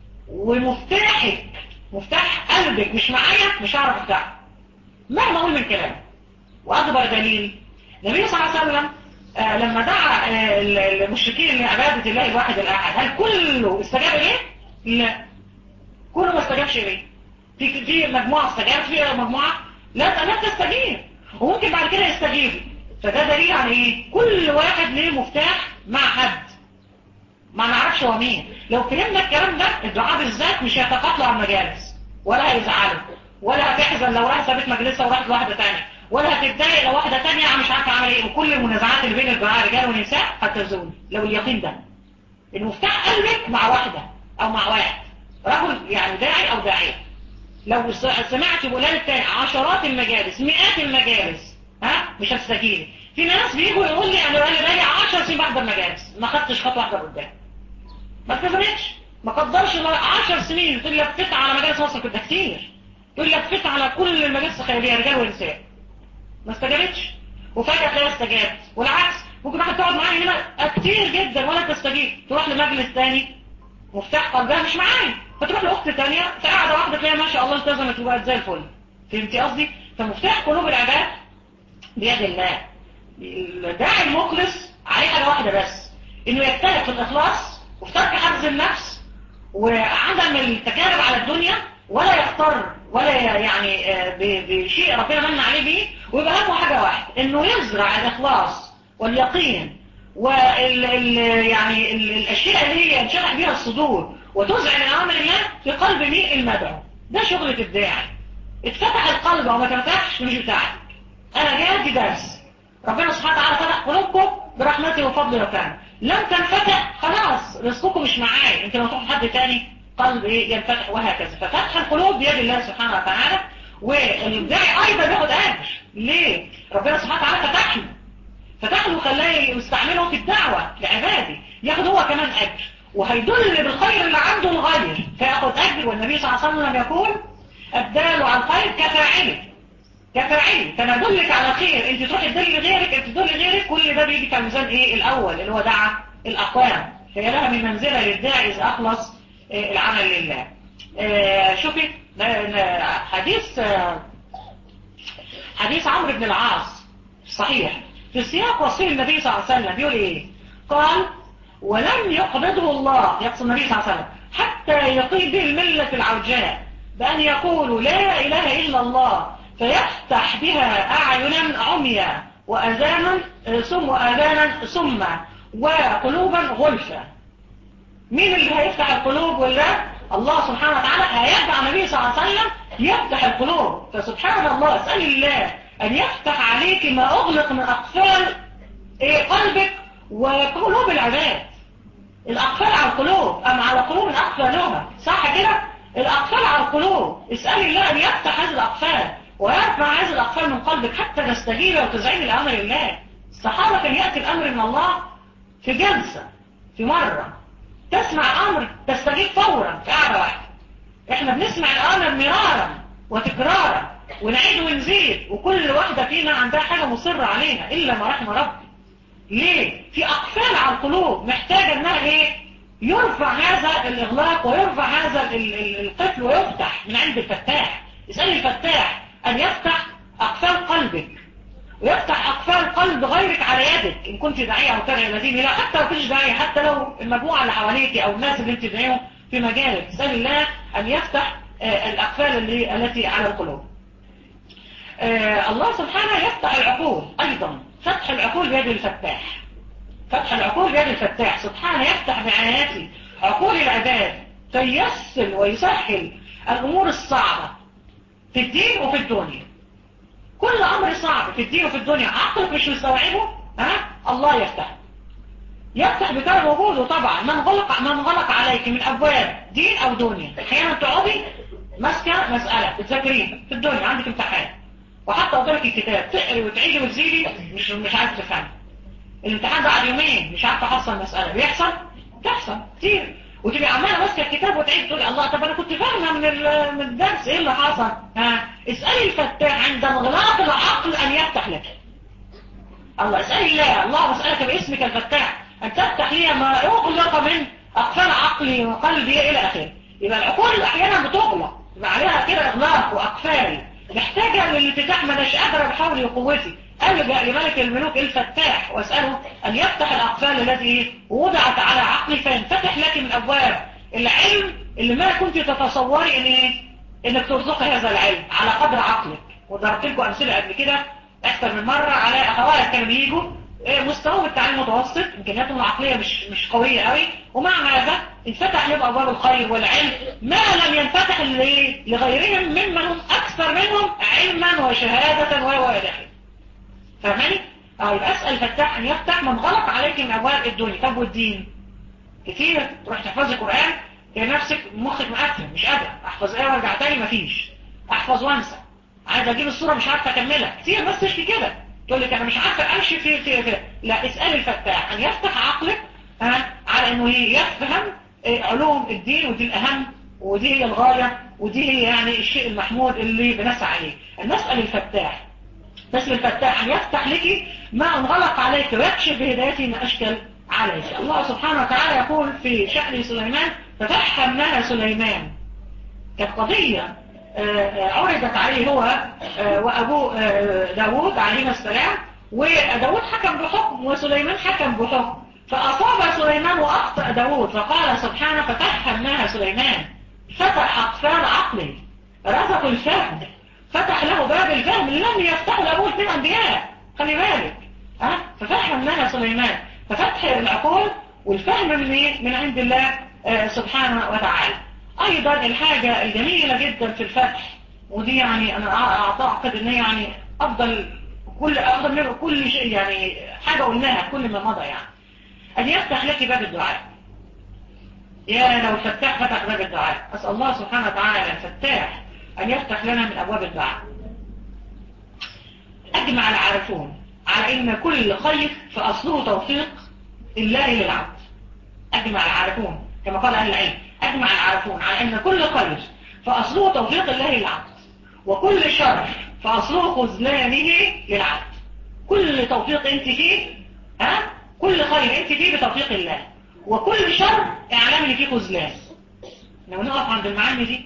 [SPEAKER 1] ومفتاحك مفتاح قلبك مش معايا مش هعرف افتحه مهما اقول من كلام واكبر دليل النبي صلى الله عليه وسلم آه لما دعا آه المشركين لعبادة الله الواحد الأحد هل كله استجاب إليه؟ لا كله ما استجابش إليه في في مجموعة استجابت في مجموعة لا لا تستجيب وممكن بعد كده يستجيب فده دليل عن ايه كل واحد ليه مفتاح مع حد ما نعرفش هو مين لو فهمنا الكلام ده الدعاء بالذات مش هيتقاطعوا على المجالس ولا هيزعلوا ولا هتحزن لو راح سابت مجلسها وراحت لواحدة تانية ولا هتتضايق لو واحدة تانية مش عارفة عمل ايه وكل المنازعات اللي بين الدعاء رجال ونساء هتزول لو اليقين ده المفتاح قلبك مع واحدة او مع واحد رجل يعني داعي او داعية لو سمعت بولاد التاني عشرات المجالس مئات المجالس ها مش هتستجيبي في ناس بيجوا يقول لي انا بقالي بقالي 10 سنين بحضر مجالس ما خدتش خطوه واحده قدام ما اتفقتش ما قدرش 10 سنين تقول لي لفيت على مجالس مصر كده كتير تقول لي لفيت على كل المجالس الخيريه رجال ونساء ما استجابتش وفجاه تلاقيها استجابت والعكس ممكن واحد تقعد معايا هنا كتير جدا ولا تستجيب تروح لمجلس تاني مفتاح قلبها مش معايا فتروح لاخت ثانيه قاعده واحده تلاقيها ما شاء الله التزمت وبقت زي الفل فهمتي قصدي فمفتاح قلوب العباد بيد الله الداعي المخلص عليه حاجه واحده بس انه يجتهد في الاخلاص وفي ترك حفظ النفس وعدم التكالب على الدنيا ولا يختار ولا يعني بشيء ربنا من عليه بيه ويبقى همه حاجه واحده انه يزرع الاخلاص واليقين وال ال يعني ال الاشياء اللي هي ينشرح بها الصدور وتزعل من امر الله في قلب مين المدعو ده شغلة الداعي اتفتح القلب او ما تفتحش مش بتاعك انا جاي ادي درس ربنا سبحانه وتعالى فتح قلوبكم برحمته وفضله وكرمه لم تنفتح خلاص رزقكم مش معايا انت لو تروح حد تاني قلب ايه ينفتح وهكذا ففتح القلوب بيد الله سبحانه وتعالى والداعي ايضا بياخد اجر ليه ربنا سبحانه وتعالى فتح له فتح له خلاه يستعمله في الدعوة لعباده ياخد هو كمان اجر وهيدل بالخير اللي عنده الغير فياخد اجر والنبي صلى الله عليه وسلم يقول الدال على الخير كفاعله كفاعله فانا ادلك على خير انت تروحي تدلي غيرك انت تدلي غيرك كل ده بيجي في الميزان ايه الاول اللي هو دعا الاقوام فهي لها من منزله للداعي اذا اخلص إيه العمل لله إيه شوفي حديث حديث عمرو بن العاص صحيح في سياق وصول النبي صلى الله عليه وسلم بيقول ايه قال ولم يقبضه الله يقصد النبي صلى الله عليه وسلم حتى يقيم به الملة العوجاء بأن يقولوا لا إله إلا الله فيفتح بها أعينا عميا وأذانا سم وأذانا سما وقلوبا غلفا مين اللي هيفتح القلوب ولا الله سبحانه وتعالى هيدعى النبي صلى الله عليه وسلم يفتح القلوب فسبحان الله اسأل الله أن يفتح عليك ما أغلق من أقفال إيه قلبك وقلوب العباد الأقفال على القلوب أم على قلوب أقفالها صح كده الأقفال على القلوب اسأل الله أن يفتح هذه الأقفال ويرفع هذه الأقفال من قلبك حتى تستجيب وتزعين لأمر الله الصحابة كان يأتي الأمر من الله في جلسة في مرة تسمع أمر تستجيب فورا في قعدة واحدة احنا بنسمع الأمر مرارا وتكرارا ونعيد ونزيد وكل واحدة فينا عندها حاجة مصرة علينا إلا ما رحم ربي ليه؟ في أقفال على القلوب محتاجة انها ايه؟ يرفع هذا الإغلاق ويرفع هذا القفل ويفتح من عند الفتاح اسأل الفتاح أن يفتح أقفال قلبك ويفتح أقفال قلب غيرك على يدك إن كنت داعية أو تابع الذين لا حتى لو كنتش داعية حتى لو المجموعة اللي حواليك أو الناس اللي انت داعيهم في مجالك اسأل الله أن يفتح الأقفال اللي التي على القلوب الله سبحانه يفتح العقول أيضا فتح العقول بيد الفتاح فتح العقول بيد الفتاح سبحانه يفتح بعناياته عقول العباد فييسر ويسهل الأمور الصعبة في الدين وفي الدنيا كل أمر صعب في الدين وفي الدنيا عقلك مش مستوعبه ها الله يفتح يفتح بكار وجوده طبعا من غلق من غلق عليك من ابواب دين او دنيا احيانا تقعدي ماسكه مساله بتذاكريها في الدنيا عندك امتحان وحتى قدامك الكتاب تقري وتعيدي وتزيدي مش مش عارف تفهم الامتحان بعد يومين مش عارفه احصل مساله بيحصل بتحصل كتير وتبقى عماله ماسكه الكتاب وتعيد تقولي الله طب انا كنت فاهمه من من الدرس ايه اللي حصل ها اسالي الفتاح عند انغلاق العقل ان يفتح لك الله اسالي الله الله اسالك باسمك الفتاح ان تفتح لي ما اغلق من اقفال عقلي وقلبي الى اخره يبقى العقول احيانا بتغلق يبقى عليها كده اغلاق واقفال محتاجه للانفتاح ما اناش قادره بحولي وقوتي ألجأ لملك الملوك الفتاح وأسأله أن يفتح الأقفال التي وضعت على عقلي فينفتح لك من أبواب العلم اللي ما كنت تتصوري إن إيه؟ إنك ترزقي هذا العلم على قدر عقلك وضربت لكم أمثلة قبل كده أكثر من مرة على أخوات كانوا بيجوا مستوى التعليم متوسط إمكانياتهم العقلية مش مش قوية قوي ومع هذا انفتح لهم أبواب الخير والعلم ما لم ينفتح لغيرهم ممن هم أكثر منهم علما وشهادة وإلى آخره فاهماني؟ اه يبقى اسأل فتاح ان يفتح من غلق عليك من ابواب الدنيا طب والدين كتير تروح تحفظي قرآن تلاقي نفسك مخك مقفل مش قادر احفظ ايه وارجع تاني مفيش احفظ وانسى عايز اجيب الصورة مش عارفه اكملها كتير بس تشكي كده تقول لك انا مش عارفه امشي في في, في. لا اسأل الفتاح ان يفتح عقلك ها على انه يفهم علوم الدين ودي الاهم ودي هي الغاية ودي هي يعني الشيء المحمود اللي بنسعى عليه نسأل الفتاح نسأل الفتاح أن يفتح لك ما انغلق عليك ويكشف بهدايته ما أشكل عليك الله سبحانه وتعالى يقول في شأن سليمان فتحملها سليمان كانت قضية عرضت عليه هو وأبوه داود عليه السلام وداود حكم بحكم وسليمان حكم بحكم فأصاب سليمان وأخطأ داود فقال سبحانه فتحملها سليمان فتح أقفال عقله رزق الفهم فتح له باب الفهم لم يفتحه لأبوه اثنين أنبياء خلي بالك ها ففهم لنا سليمان ففتح العقول والفهم من ايه من عند الله آه سبحانه وتعالى ايضا الحاجة الجميلة جدا في الفتح ودي يعني انا اعتقد ان هي يعني افضل كل افضل من كل شيء يعني حاجة قلناها كل ما مضى يعني ان يفتح لك باب الدعاء يا لو الفتاح فتح باب الدعاء اسال الله سبحانه وتعالى الفتاح أن يفتح لنا من أبواب الدعاء أجمع العارفون على أن كل خير فأصله توفيق الله للعبد أجمع العارفون كما قال أهل العلم أجمع العارفون على أن كل خير فأصله توفيق الله للعبد وكل شر فأصله خذلانه للعبد كل توفيق أنت فيه ها كل خير أنت فيه بتوفيق الله وكل شر اعلم لي فيه خذلان لو نقف عند المعاني دي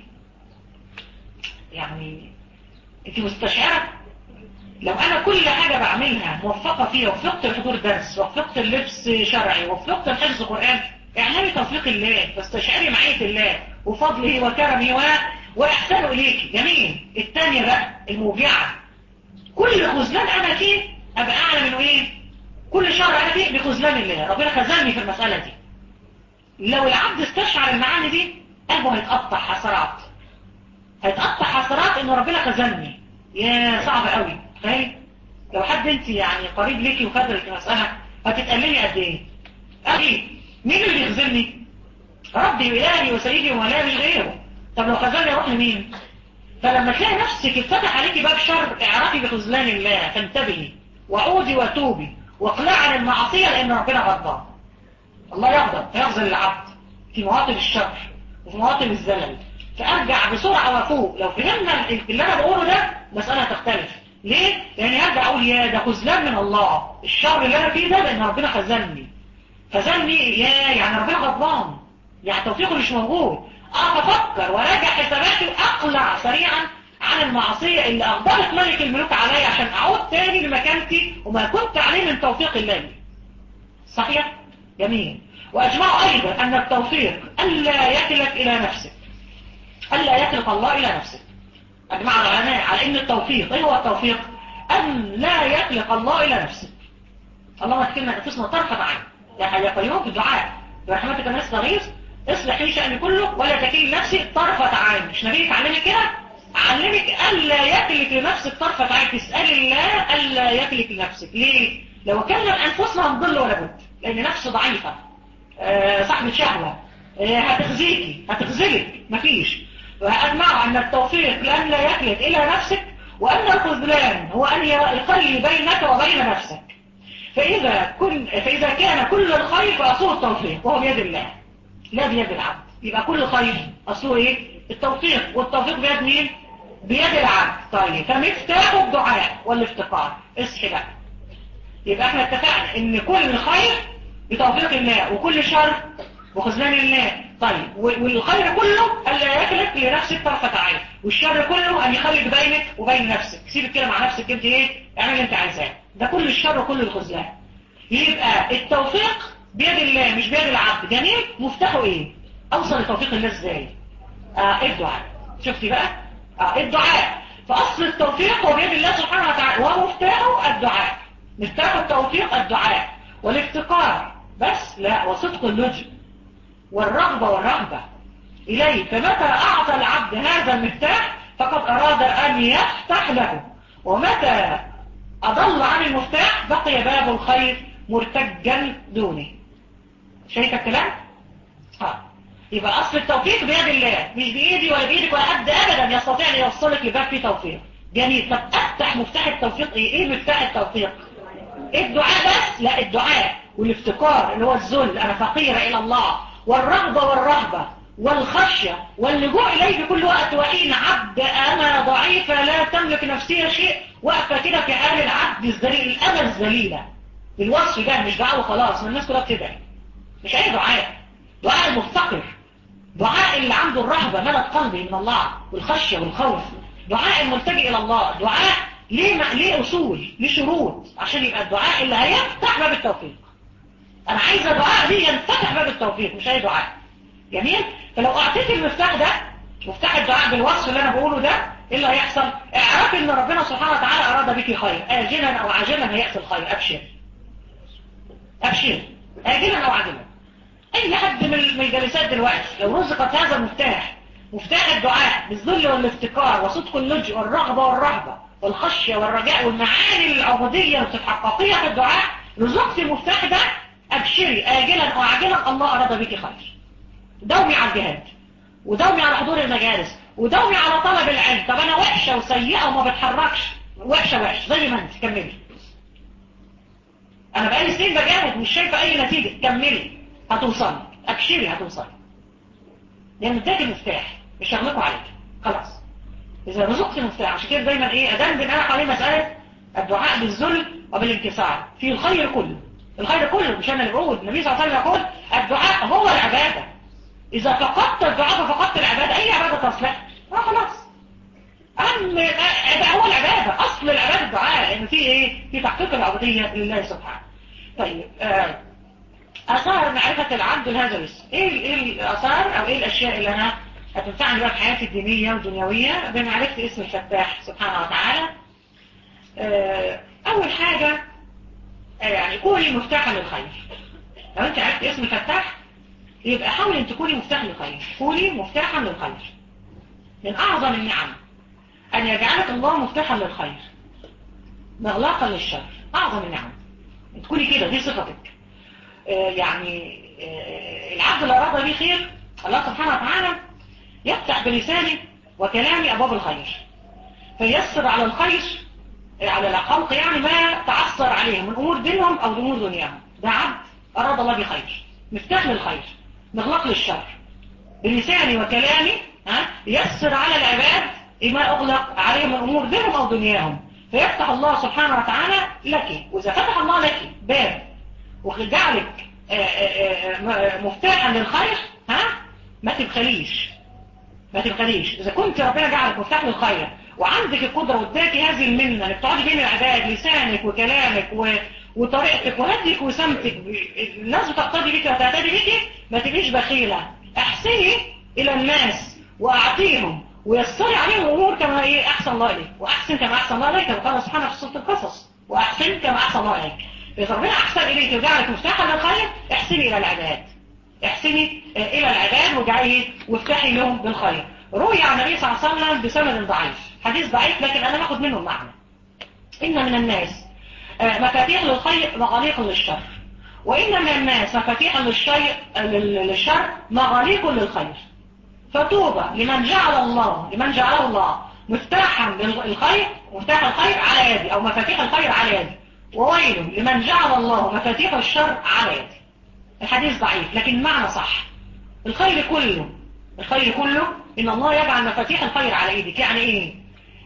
[SPEAKER 1] يعني انت مستشعرة لو انا كل حاجة بعملها موفقة فيها وفقت الحضور درس وفقت اللبس شرعي وفقت الحفظ قرآن اعلمي توفيق الله واستشعري معية الله وفضله وكرمه و... واحسنه اليك جميل الثانية بقى الموجعة كل خذلان انا فيه ابقى اعلم انه ايه كل شر انا فيه بخذلان الله ربنا خذلني في المسألة دي لو العبد استشعر المعاني دي قلبه هيتقطع حسرات هيتقطع حسرات ان ربنا خذلني يا صعب قوي فاهم لو حد انت يعني قريب ليكي وخذلك مسألة هتتقللي قد ايه اخي مين اللي بيخذلني ربي وإلهي وسيدي وملاذي غيره طب لو خذلني اروح لمين فلما تلاقي نفسك اتفتح عليكي باب شر اعرفي بخذلان الله فانتبهي وعودي وتوبي واقلعي عن المعصية لان ربنا غضبان الله يغضب فيغزل العبد في مواطن الشر وفي مواطن الزلل فارجع بسرعة وفوق لو فهمنا اللي انا بقوله ده مسألة تختلف ليه؟ لاني ارجع اقول يا ده خذلان من الله الشر اللي انا فيه ده لان ربنا خذلني خذلني يا يعني ربنا غضبان يعني توفيقه مش موجود اقف افكر وراجع حساباتي واقلع سريعا عن المعصية اللي اغضبت ملك الملوك عليا عشان اعود تاني لمكانتي وما كنت عليه من توفيق الله صحيح؟ جميل واجمعوا ايضا ان التوفيق الا يكلك الى نفسك ألا يخلق الله إلى نفسه أجمع العلماء على أن التوفيق إيه هو التوفيق أن لا يخلق الله إلى نفسه اللهم تكلنا نفسنا طرفة عين يا حي قيوم في الدعاء برحمتك الناس تغيث اصلح لي شأني كله ولا تكيل نفسي طرفة عين مش نبيك علمك كده علمك ألا يكلك لنفسك طرفة عين تسأل الله ألا يكلك لنفسك ليه لو وكلنا انفسنا هنضل ولا بد لان نفس ضعيفه آه صاحبه شهوه آه هتخزيكي هتخزلك مفيش وأجمع أن التوفيق لأن لا يخلد إلى نفسك وأن الخذلان هو أن يخلي بينك وبين نفسك فإذا, كن فإذا كان كل الخير فأصول التوفيق وهو بيد الله لا بيد العبد يبقى كل خير أصله إيه؟ التوفيق والتوفيق بيد مين؟ بيد العبد طيب فمفتاح الدعاء والافتقار اصحي بقى يبقى احنا اتفقنا ان كل خير بتوفيق الله وكل شر وخذلان الله طيب والخير كله ألا يخلق لنفسك طرفة عين والشر كله أن يخلق بينك وبين نفسك سيبك كده مع نفسك انت ايه اعمل اللي انت عايزاه ده كل الشر وكل الخذلان يبقى التوفيق بيد الله مش بيد العبد جميل مفتاحه ايه اوصل لتوفيق الله ازاي اه الدعاء شفتي بقى اه الدعاء فاصل التوفيق هو بيد الله سبحانه وتعالى ومفتاحه الدعاء مفتاح التوفيق الدعاء والافتقار بس لا وصدق اللجم والرغبة والرغبة إليه فمتى أعطى العبد هذا المفتاح فقد أراد أن يفتح له ومتى أضل عن المفتاح بقي باب الخير مرتجا دونه شايف الكلام؟ ها يبقى أصل التوفيق بيد الله مش بإيدي ولا بإيدك ولا حد أبدا يستطيع أن يوصلك لباب فيه توفيق جميل طب أفتح مفتاح التوفيق إيه؟ إيه مفتاح التوفيق؟ الدعاء بس؟ لا الدعاء والافتقار اللي هو الذل أنا فقيرة إلى الله والرغبة والرهبة والخشية واللجوء إليه في كل وقت وحين عبد أنا ضعيفة لا تملك نفسية شيء واقفة كده في حال العبد الذليل الأنا الذليلة الوصف ده مش دعاء وخلاص من الناس كلها كده مش أي دعاء دعاء المفتقر دعاء اللي عنده الرهبة ملك قلبي من الله والخشية والخوف دعاء الملتجئ إلى الله دعاء ليه ما... ليه أصول ليه شروط عشان يبقى الدعاء اللي هيفتح باب التوفيق انا عايزه دعاء دي ينفتح باب التوفيق مش اي دعاء جميل فلو اعطيت المفتاح ده مفتاح الدعاء بالوصف اللي انا بقوله ده ايه اللي هيحصل اعرفي ان ربنا سبحانه وتعالى اراد بك خير اجلا او عاجلا هيأتي الخير ابشر ابشر اجلا او عاجلا اي حد من الجلسات دلوقتي لو رزقت هذا المفتاح مفتاح الدعاء بالذل والافتقار وصدق اللجء والرغبه والرهبه والخشيه والرجاء والمعاني العبوديه والتحققيه في الدعاء رزقت المفتاح ده أبشري آجلا أو عاجلا الله أراد بك خير دومي على الجهاد ودومي على حضور المجالس ودومي على طلب العلم طب أنا وحشة وسيئة وما بتحركش وحشة وحش زي ما أنت كملي أنا بقالي سنين بجاهد مش شايفة أي نتيجة كملي هتوصلي أبشري هتوصلي لأن اداك المفتاح مش هغلقوا عليك خلاص إذا رزقت المفتاح عشان كده دايما إيه أدندن أنا حوالين مسألة الدعاء بالذل وبالانكسار في الخير كله الخير كله مش انا اللي بقول النبي صلى الله عليه وسلم يقول الدعاء هو العبادة اذا فقدت الدعاء ففقدت العبادة اي عبادة تصلح اه خلاص أهم هو العبادة اصل العبادة الدعاء لان في ايه في تحقيق العبودية لله سبحانه طيب آه اثار معرفة العبد لهذا الاسم ايه ايه الاثار او ايه الاشياء اللي انا هتنفعني بقى في حياتي الدينية والدنيوية بمعرفة اسم الفتاح سبحانه وتعالى آه اول حاجة يعني كوني مفتاحا للخير لو انت عرفت اسم فتاح يبقى حاول ان تكوني مفتاح للخير كوني مفتاحا للخير من اعظم النعم ان يجعلك الله مفتاحا للخير مغلاقا للشر اعظم النعم تكوني كده دي صفتك آه يعني آه العبد اللي اراد به خير الله سبحانه وتعالى يفتح بلسانه وكلامه ابواب الخير فيسر على الخير على الخلق يعني ما تعثر عليهم من أمور دينهم أو أمور دنياهم ده عبد أراد الله بخير مفتاح للخير مغلق للشر بلساني وكلامي ها يسر على العباد ما أغلق عليهم من أمور دينهم أو دنياهم فيفتح الله سبحانه وتعالى لك وإذا فتح الله لك باب وجعلك مفتاحا للخير ها ما تبخليش ما تبخليش إذا كنت ربنا جعلك مفتاح للخير وعندك القدرة واداكي هذه المنة انك تقعدي بين العباد لسانك وكلامك و... وطريقتك وهديك وسمتك الناس بتقتدي بك وتعتدي بك ما تبقيش بخيلة احسني الى الناس واعطيهم ويسري عليهم امور كما ايه احسن الله اليك واحسن كما احسن الله اليك كما قال سبحانه في سوره القصص واحسن كما احسن الله اليك اذا ربنا احسن اليك وجعلك مفتاحا للخير احسني الى العباد احسني الى العباد واجعلي وافتحي لهم بالخير روي عن النبي صلى الله عليه وسلم بسند ضعيف حديث ضعيف لكن انا باخد منه المعنى ان من الناس آه، مفاتيح للخير مغاليق للشر وإن من الناس مفاتيح للشيء للشر مغاليق للخير فطوبى لمن جعل الله لمن جعله الله مفتاحا للخير مفتاح الخير على يدي أو مفاتيح الخير على يدي وويل لمن جعل الله مفاتيح الشر على يدي الحديث ضعيف لكن معنى صح الخير كله الخير كله إن الله يجعل مفاتيح الخير على ايدك يعني ايه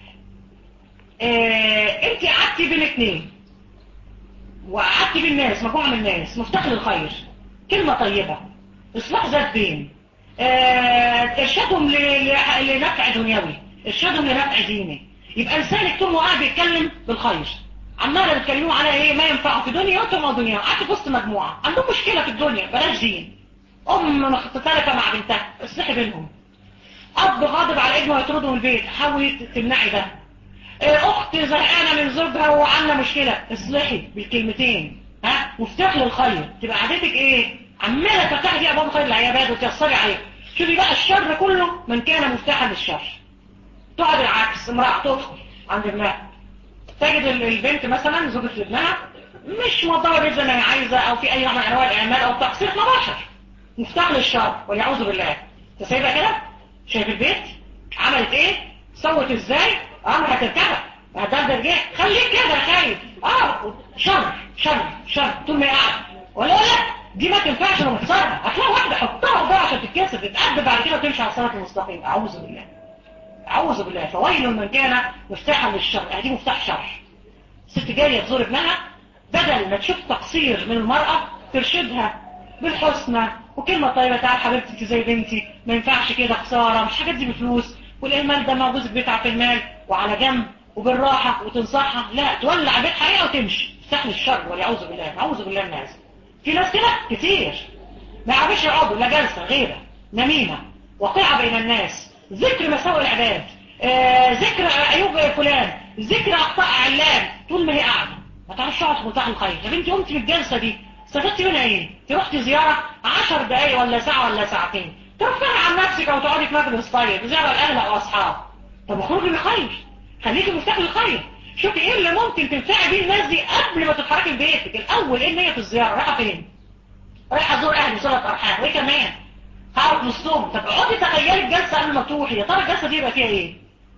[SPEAKER 1] آه انت قعدتي بين اثنين وقعدت بالناس مجموعة من الناس مفتاح للخير كلمة طيبة اصلاح ذات بين آه، ارشادهم لنفع دنيوي ارشادهم لنفع ديني يبقى لسانك طول ما قاعد بيتكلم بالخير عماله بيتكلموا على ايه ما ينفعوا في دنيا او دنيا قعدت في وسط مجموعه عندهم مشكله في الدنيا بلاش دين ام مختلفه مع بنتها اصلحي بينهم اب غاضب على ابنه ويطرده من البيت حاولي تمنعي ده آه، اخت زهقانه من زوجها وعامله مشكله اصلحي بالكلمتين ها مفتاح للخير تبقى عادتك ايه عماله تفتحي دي ابواب خير العيادات وتيسري عليه شوفي بقى الشر كله من كان مفتاحا للشر تقعد العكس امرأة تدخل عند ابنها تجد البنت مثلا زوجة ابنها مش موضوع بيت زي ما هي عايزة او في اي نوع من انواع الاعمال او التقصير مباشر مفتاح للشر والعوذ بالله انت سايبها كده شايف البيت عملت ايه سوت ازاي امر هتركبها هتدردر جه خليك كده خايف اه شر شر شر طول ما هي قاعده ولا لا دي ما تنفعش لو محصرها هتلاقي واحده حطها بقى عشان تتكسر تتأدب بعد كده وتمشي على الصراط المستقيم اعوذ بالله اعوذ بالله فويل من كان مفتاحا للشر يعني دي مفتاح شر ست جايه تزور ابنها بدل ما تشوف تقصير من المرأة ترشدها بالحسنى وكلمة طيبة تعال حبيبتي انت زي بنتي ما ينفعش كده خسارة مش حاجات دي بفلوس والإهمال ده ما جوزك بيتعب في المال وعلى جنب وبالراحة وتنصحها لا تولع بيت حقيقة وتمشي تستحمل الشر والعوذ بالله اعوذ بالله الناس في ناس كده كتير ما يعرفش يقعدوا لا جلسة غيرة نميمة وقعة بين الناس ذكر مساوئ العباد آه ذكر عيوب فلان ذكر أخطاء علام طول ما هي قاعدة ما تعرفش اقعد في منتهى الخير طب انت قمت من الجلسة دي استفدتي منها ايه تروح زيارة 10 دقايق ولا ساعة ولا ساعتين ترفعي عن نفسك او تقعدي في مجلس طيب زيارة الاهل او اصحاب طب اخرجي بخير خليكي مفتاح الخير شوفي ايه اللي ممكن تنفعي بيه الناس دي قبل ما تتحركي بيتك الاول ايه النية في الزيارة رايحة فين رايحة ازور اهلي صلة ارحام وايه كمان هقعد نصهم طب اقعدي تخيلي الجلسة قبل ما تروحي يا ترى الجلسة دي يبقى فيها ايه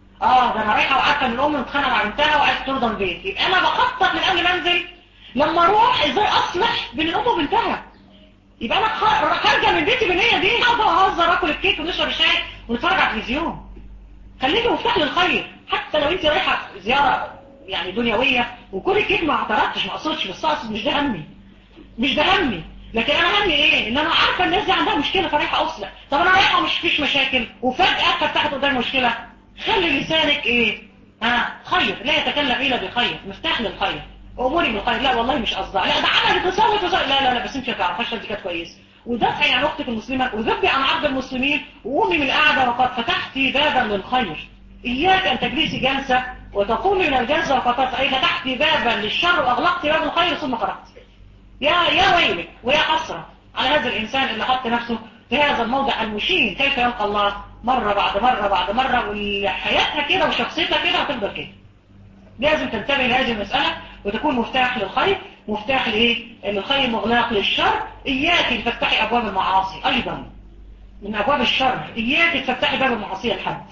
[SPEAKER 1] اه ده انا رايحة وعارفة ان الام متخانقة مع بنتها وعايز ترضى البيت يبقى انا بخطط من قبل ما انزل لما اروح ازاي اصلح بين الام وبنتها يبقى انا خارجه من بيتي بالنيه دي اقعد اهزر اكل الكيك ونشرب الشاي ونتفرج على التلفزيون خليكي مفتاح للخير حتى لو انت رايحه زياره يعني دنيويه وكل الكيك ما اعترضتش ما اقصدش بس اقصد مش ده همي مش ده همي لكن انا همي ايه ان انا عارفه الناس دي عندها مشكله فرايحه اصلح طب انا رايحه مش فيش مشاكل وفجاه فتحت قدام مشكله خلي لسانك ايه ها خير لا يتكلم الا بخير مفتاح للخير اموري بالخير لا والله مش قصدها لا ده عملت وسوت وسوت لا لا لا بس انت ما تعرفهاش دي كانت كويسه ودافعي عن اختك المسلمه وذبي عن عبد المسلمين وقومي من القعده وقد فتحتي بابا للخير اياك ان تجلسي جلسه وتقومي من الجلسه وقد اي فتحتي بابا للشر واغلقتي باب الخير ثم خرجتي يا يا ويلك ويا حسره على هذا الانسان اللي حط نفسه في هذا الموضع المشين كيف يلقى الله مرة بعد مرة بعد مرة وحياتها كده وشخصيتها كده وتفضل كده لازم تنتبه لهذه المسألة وتكون مفتاح للخير مفتاح لإيه؟ للخير مغلاق للشر إياك تفتحي أبواب المعاصي أيضا من أبواب الشر إياك تفتحي باب المعاصي لحد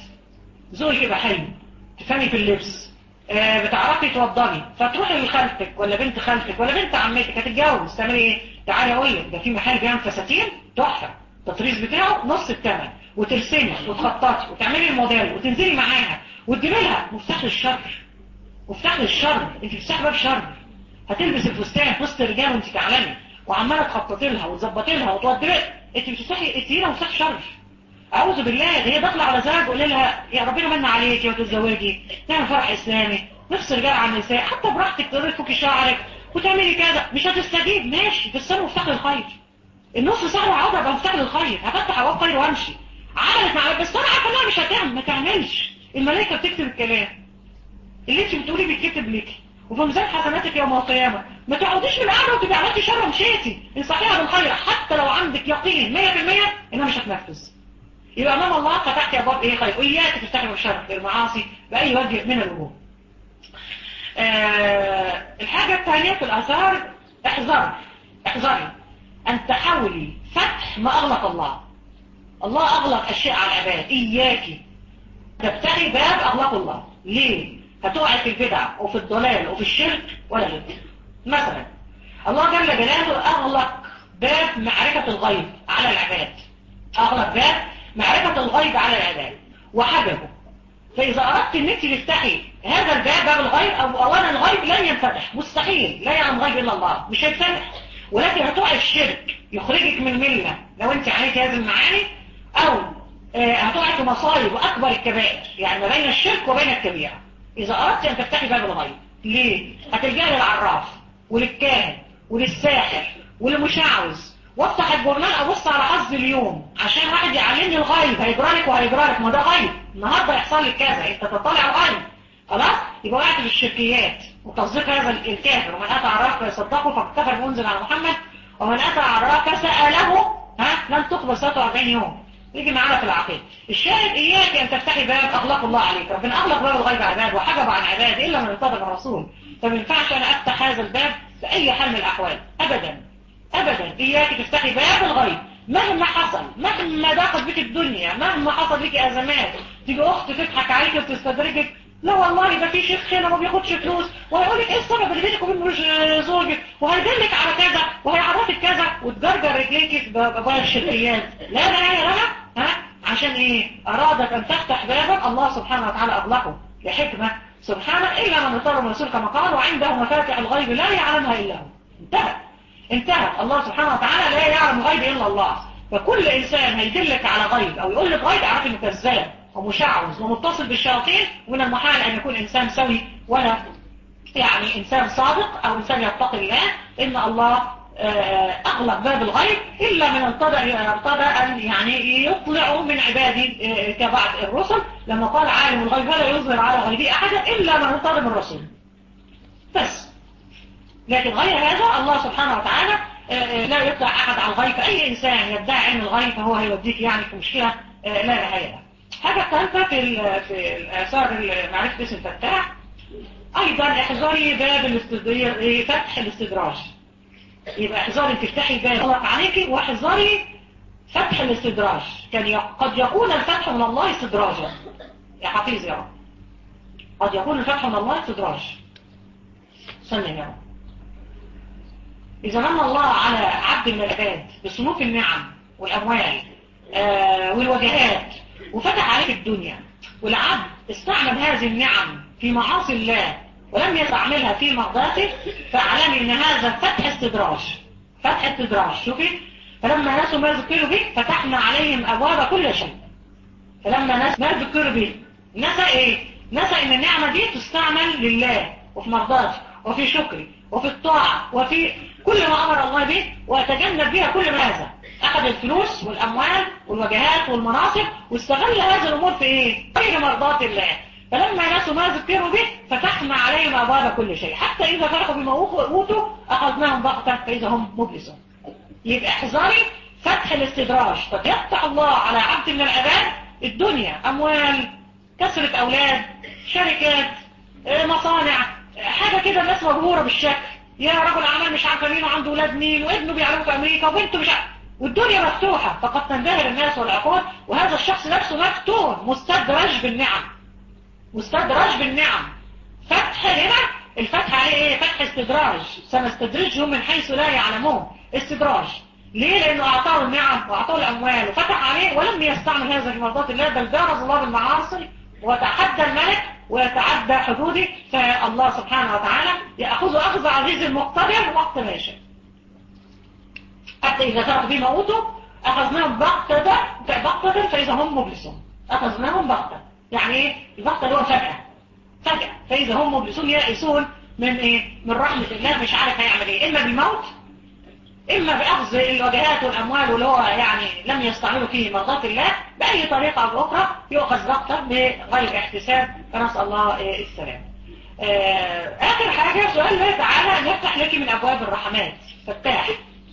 [SPEAKER 1] زوج يبقى حلو تفهمي في اللبس آه بتعرفي توضبي فتروحي لخالتك ولا بنت خالتك ولا بنت عمتك هتتجوز تعملي ايه تعالي اقول لك ده في محل بيعمل فساتين تحفه التطريز بتاعه نص الثمن وترسمي وتخططي وتعملي الموديل وتنزلي معاها وتجيبي لها مفتاح للشر مفتاح للشر انت بتفتحي باب شر هتلبس الفستان في وسط الرجال وانت تعلمي وعماله تخططي لها وتظبطي لها وتوضبي انت بتفتحي انت هنا مفتاح شر اعوذ بالله هي داخله على زواج قول لها يا ربنا من عليكي وتتزوجي تعمل فرح اسلامي نفس رجال على النساء حتى براحتك تقدري تفكي شعرك وتعملي كذا مش هتستجيب ماشي بس انا مفتاح للخير النص ساعه وعوض ابقى مفتاح للخير هفتح ابواب خير وامشي عملت معايا بس انا عارفه انها مش هتعمل ما تعملش الملائكه بتكتب الكلام اللي انت بتقولي بيتكتب لك وفي ميزان حسناتك يوم القيامه ما تقعديش من القعده وتبقي عملتي شر ومشيتي انصحيها بالخير حتى لو عندك يقين 100% انها مش هتنفذ يبقى امام الله فتحتي ابواب ايه خير واياك تفتحي بالشر بالمعاصي باي وجه من الوجوه آه الحاجة الثانية في الآثار احذر احذري أن تحاولي فتح ما أغلق الله الله أغلق أشياء على العباد إياكي تفتحي باب أغلق الله ليه؟ هتقعي في البدع وفي الضلال وفي الشرك ولا ليه؟ مثلا الله جل جلاله أغلق باب معرفة الغيب على العباد أغلق باب معرفة الغيب على العباد وحجبه فإذا أردت أن انت تفتحي هذا الباب باب الغيب أو أولا الغيب لن ينفتح مستحيل لا يعلم غيب إلا الله مش هيتفتح ولكن هتقع الشرك يخرجك من ملة لو انت عليك هذه المعاني أو هتقع في مصايب وأكبر الكبائر يعني ما بين الشرك وبين الكبيرة إذا أردت أن تفتحي باب الغيب ليه؟ هتلجأ للعراف وللكاهن وللساحر وللمشعوذ وافتح الجورنال ابص على حظ اليوم عشان واحد يعلمني الغيب هيجرالك وهيجرالك ما ده غيب النهارده يحصل لك كذا انت تطلع الغيب خلاص يبقى وقعت في الشركيات وتصديق هذا الكافر ومن اتى عراف فيصدقه فقد كفر منزل على محمد ومن اتى عراف فساله ها لن تقبل 43 يوم يجي معانا في العقيده الشاهد اياك ان تفتحي باب اغلق الله عليك ربنا اغلق باب الغيب عن عباد وحجب عن عباد الا من ارتضى الرسول فما ينفعش انا افتح هذا الباب باي حال من الاحوال ابدا ابدا اياك تفتحي باب الغيب مهما حصل مهما ضاقت بك الدنيا مهما حصل بك ازمات تيجي اخت تضحك عليك وتستدرجك لا والله ده في شيخ هنا ما بياخدش فلوس وهيقول لك ايه السبب اللي بينك وبين زوجك وهيدلك على كذا وهيعرفك كذا وتجرجر رجليك في بابايا الشركيات لا لا لا لا ها عشان ايه ارادت ان تفتح بابا الله سبحانه وتعالى اغلقه لحكمه سبحانه الا من اضطر الرسول كما قال وعنده مفاتح الغيب لا يعلمها الا هو انتهى انتهى الله سبحانه وتعالى لا يعلم غيب إلا الله فكل إنسان هيدلك على غيب أو يقول لك غيب اعرف انه كذاب ومشعوذ ومتصل بالشياطين ومن المحال أن يكون إنسان سوي ولا يعني إنسان صادق أو إنسان يتقي الله إن الله أغلق باب الغيب إلا من ارتضى ارتضى أن يعني يطلع من عباده كبعض الرسل لما قال عالم الغيب ولا يظهر على غيبه أحدا إلا من ارتضى من الرسل بس لكن غير هذا الله سبحانه وتعالى لا يطلع أحد على الغيب فأي إنسان يدعي علم الغيب فهو هيوديك يعني في مشكلة لا نهاية لها حاجة ثالثة في في الآثار معرفة اسم الفتاح أيضا احذري باب الاستدراج فتح الاستدراج يبقى احذري تفتحي باب غلط عليك واحذري فتح الاستدراج كان قد يكون الفتح من الله استدراجا يا حفيظ يا رب قد يكون الفتح من الله استدراج سنة يا رب إذا من الله على عبد من العباد بسلوك النعم والأموال آه والوجهات وفتح عليك الدنيا والعبد استعمل هذه النعم في معاصي الله ولم يستعملها في مرضاته فاعلمي ان هذا فتح استدراج فتح استدراج شوفي فلما نسوا ما ذكروا به فتحنا عليهم ابواب كل شيء فلما ناس ما ذكروا به نسى ايه نسى ان النعمة دي تستعمل لله وفي مرضاته وفي شكري وفي الطاعة وفي كل ما أمر الله به ويتجنب بها كل ما هذا أخذ الفلوس والأموال والوجهات والمناصب واستغل هذه الأمور في إيه؟ غير مرضات الله فلما نسوا ما ذكروا به فتحنا عليهم أبواب كل شيء حتى إذا فرحوا بما أوتوا أخذناهم بغتة فإذا هم مبلسون يبقى احذري فتح الاستدراج قد يفتح الله على عبد من العباد الدنيا أموال كسرة أولاد شركات مصانع حاجة كده الناس مبهورة بالشكل يا رجل اعمال مش عارفه مين وعنده ولاد مين وابنه بيعلمه في امريكا وبنته مش عارفه والدنيا مفتوحة فقد تنبهر الناس والعقول وهذا الشخص نفسه مفتون مستدرج بالنعم مستدرج بالنعم فتح هنا الفتح عليه ايه فتح استدراج سنستدرجهم من حيث لا يعلمون استدراج ليه لانه اعطاه النعم واعطاه الاموال وفتح عليه ولم يستعمل هذا في مرضات الله بل جارز الله بالمعاصي وتحدى الملك ويتعدى حدوده فالله سبحانه وتعالى يأخذ أخذ عزيز المقتدر وقت ما يشاء حتى إذا ترك به موته أخذناهم بغتة بغتة فإذا هم مبلسون أخذناهم بغتة يعني إيه البغتة اللي هو فجأة فجأة فإذا هم مبلسون يائسون من إيه من رحمة الله مش عارف هيعمل إيه إما بالموت إما بأخذ الوجهات والأموال واللي هو يعني لم يستعملوا فيه مرضات الله بأي طريقة أو أخرى يؤخذ بغتة بغير احتساب فنسأل الله السلام آخر حاجة سؤال الله تعالى أن يفتح لك من أبواب الرحمات فتاح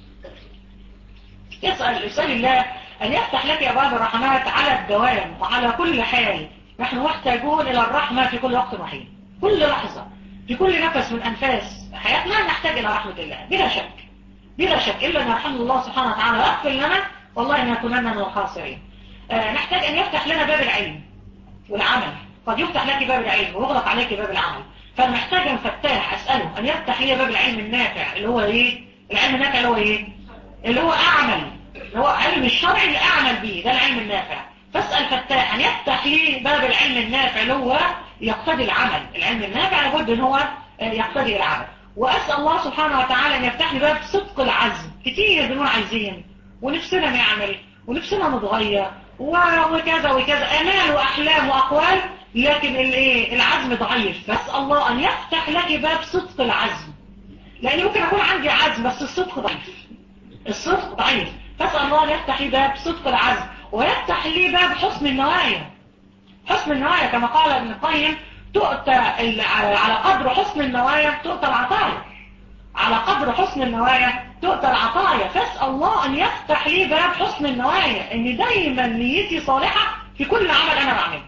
[SPEAKER 1] يسأل يسأل الله أن يفتح لك أبواب الرحمات على الدوام وعلى كل حال نحن محتاجون إلى الرحمة في كل وقت وحين كل لحظة في كل نفس من أنفاس حياتنا نحتاج إلى رحمة الله بلا شك بلا شك إلا أن يرحمنا الله سبحانه وتعالى ويغفر لنا والله إن كنا من الخاسرين آه نحتاج أن يفتح لنا باب العلم والعمل قد يفتح لك باب العلم ويغلق عليك باب العمل فمحتاج فتاح أسأله أن يفتح لي باب العلم النافع اللي هو إيه العلم النافع اللي هو إيه اللي هو أعمل اللي هو علم الشرع اللي أعمل به ده العلم النافع فاسأل فتاح أن يفتح لي باب العلم النافع اللي هو يقتضي العمل العلم النافع لابد أن هو يقتضي العمل وأسأل الله سبحانه وتعالى أن يفتح لي باب صدق العزم كتير بنقول عايزين ونفسنا نعمل ونفسنا نتغير وكذا وكذا أمال وأحلام وأقوال لكن العزم ضعيف فاسأل الله أن يفتح لك باب صدق العزم لأن ممكن أكون عندي عزم بس الصدق ضعيف الصدق ضعيف فاسأل الله أن يفتح لي باب صدق العزم ويفتح لي باب حسن النوايا حسن النوايا كما قال ابن القيم تؤتى على قدر حسن النوايا تؤتى العطايا على قدر حسن النوايا تؤتى العطايا فاسأل الله أن يفتح لي باب حسن النوايا ان دايما نيتي صالحة في كل عمل أنا بعمله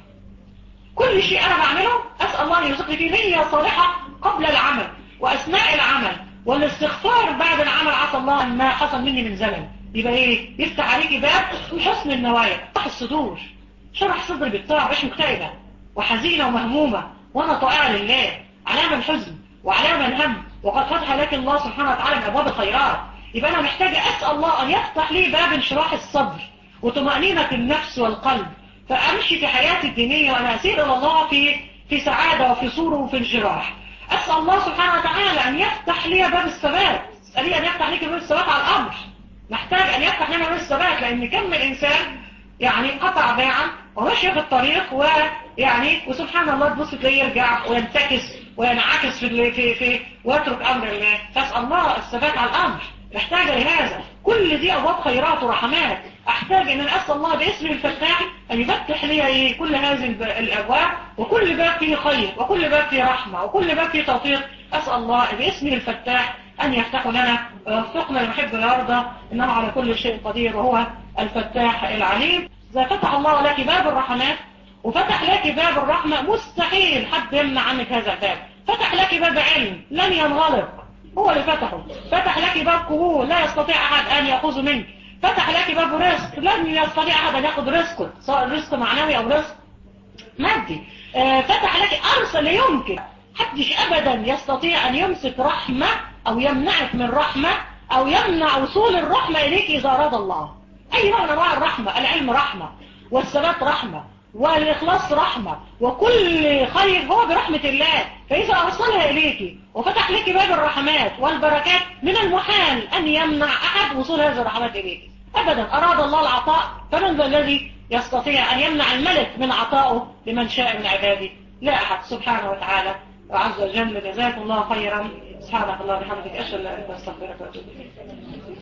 [SPEAKER 1] كل شيء أنا بعمله أسأل الله أن يرزقني فيه نية صالحة قبل العمل وأثناء العمل والاستغفار بعد العمل عسى الله أن ما حصل مني من زمن يبقى إيه يفتح عليك باب حسن النوايا شرح الصدور شرح صدري بالطاعة مش مكتئبة وحزينة ومهمومة وانا طائعة لله علامة الحزن وعلامة الهم وقد فتح لك الله سبحانه وتعالى من أبواب الخيرات يبقى أنا محتاجة أسأل الله أن يفتح لي باب انشراح الصدر وطمأنينة النفس والقلب فأمشي في حياتي الدينية وأنا أسير إلى الله في في سعادة وفي سرور وفي انشراح أسأل الله سبحانه وتعالى أن يفتح لي باب الثبات اسألي أن يفتح لك باب الثبات على الأمر محتاج أن يفتح لنا باب الثبات لأن كم من إنسان يعني قطع باعا ومشي في الطريق ويعني وسبحان الله تبص تلاقيه يرجع وينتكس وينعكس في في في ويترك امر الله فاسال الله الثبات على الامر محتاجه لهذا كل دي ابواب خيرات ورحمات احتاج ان انا اسال الله باسمه الفتاح ان يفتح لي كل هذه الابواب وكل باب فيه خير وكل باب فيه رحمه وكل باب فيه توفيق اسال الله باسمه الفتاح أن يفتح لنا ويوفقنا لنحب ويرضى إنه على كل شيء قدير وهو الفتاح العليم إذا فتح الله لك باب الرحمات وفتح لك باب الرحمة مستحيل حد يمنع عنك هذا الباب فتح لك باب علم لن ينغلق هو اللي فتحه فتح لك باب قبول لا يستطيع أحد أن يأخذ منك فتح لك باب رزق لن يستطيع أحد أن يأخذ رزقك سواء رزق معنوي أو رزق مادي فتح لك أرسل يمكن حدش أبدا يستطيع أن يمسك رحمة أو يمنعك من رحمة أو يمنع وصول الرحمة إليك إذا أراد الله أي نوع من أنواع الرحمة العلم رحمة والثبات رحمة والإخلاص رحمة وكل خير هو برحمة الله فإذا أرسلها إليك وفتح لك باب الرحمات والبركات من المحال أن يمنع أحد وصول هذه الرحمات إليك أبدا أراد الله العطاء فمن ذا الذي يستطيع أن يمنع الملك من عطائه لمن شاء من عباده لا أحد سبحانه وتعالى وعز وجل جزاكم الله خيرا سبحانك الله وبحمدك أشهد أن لا إله إلا أنت أستغفرك وأتوب إليك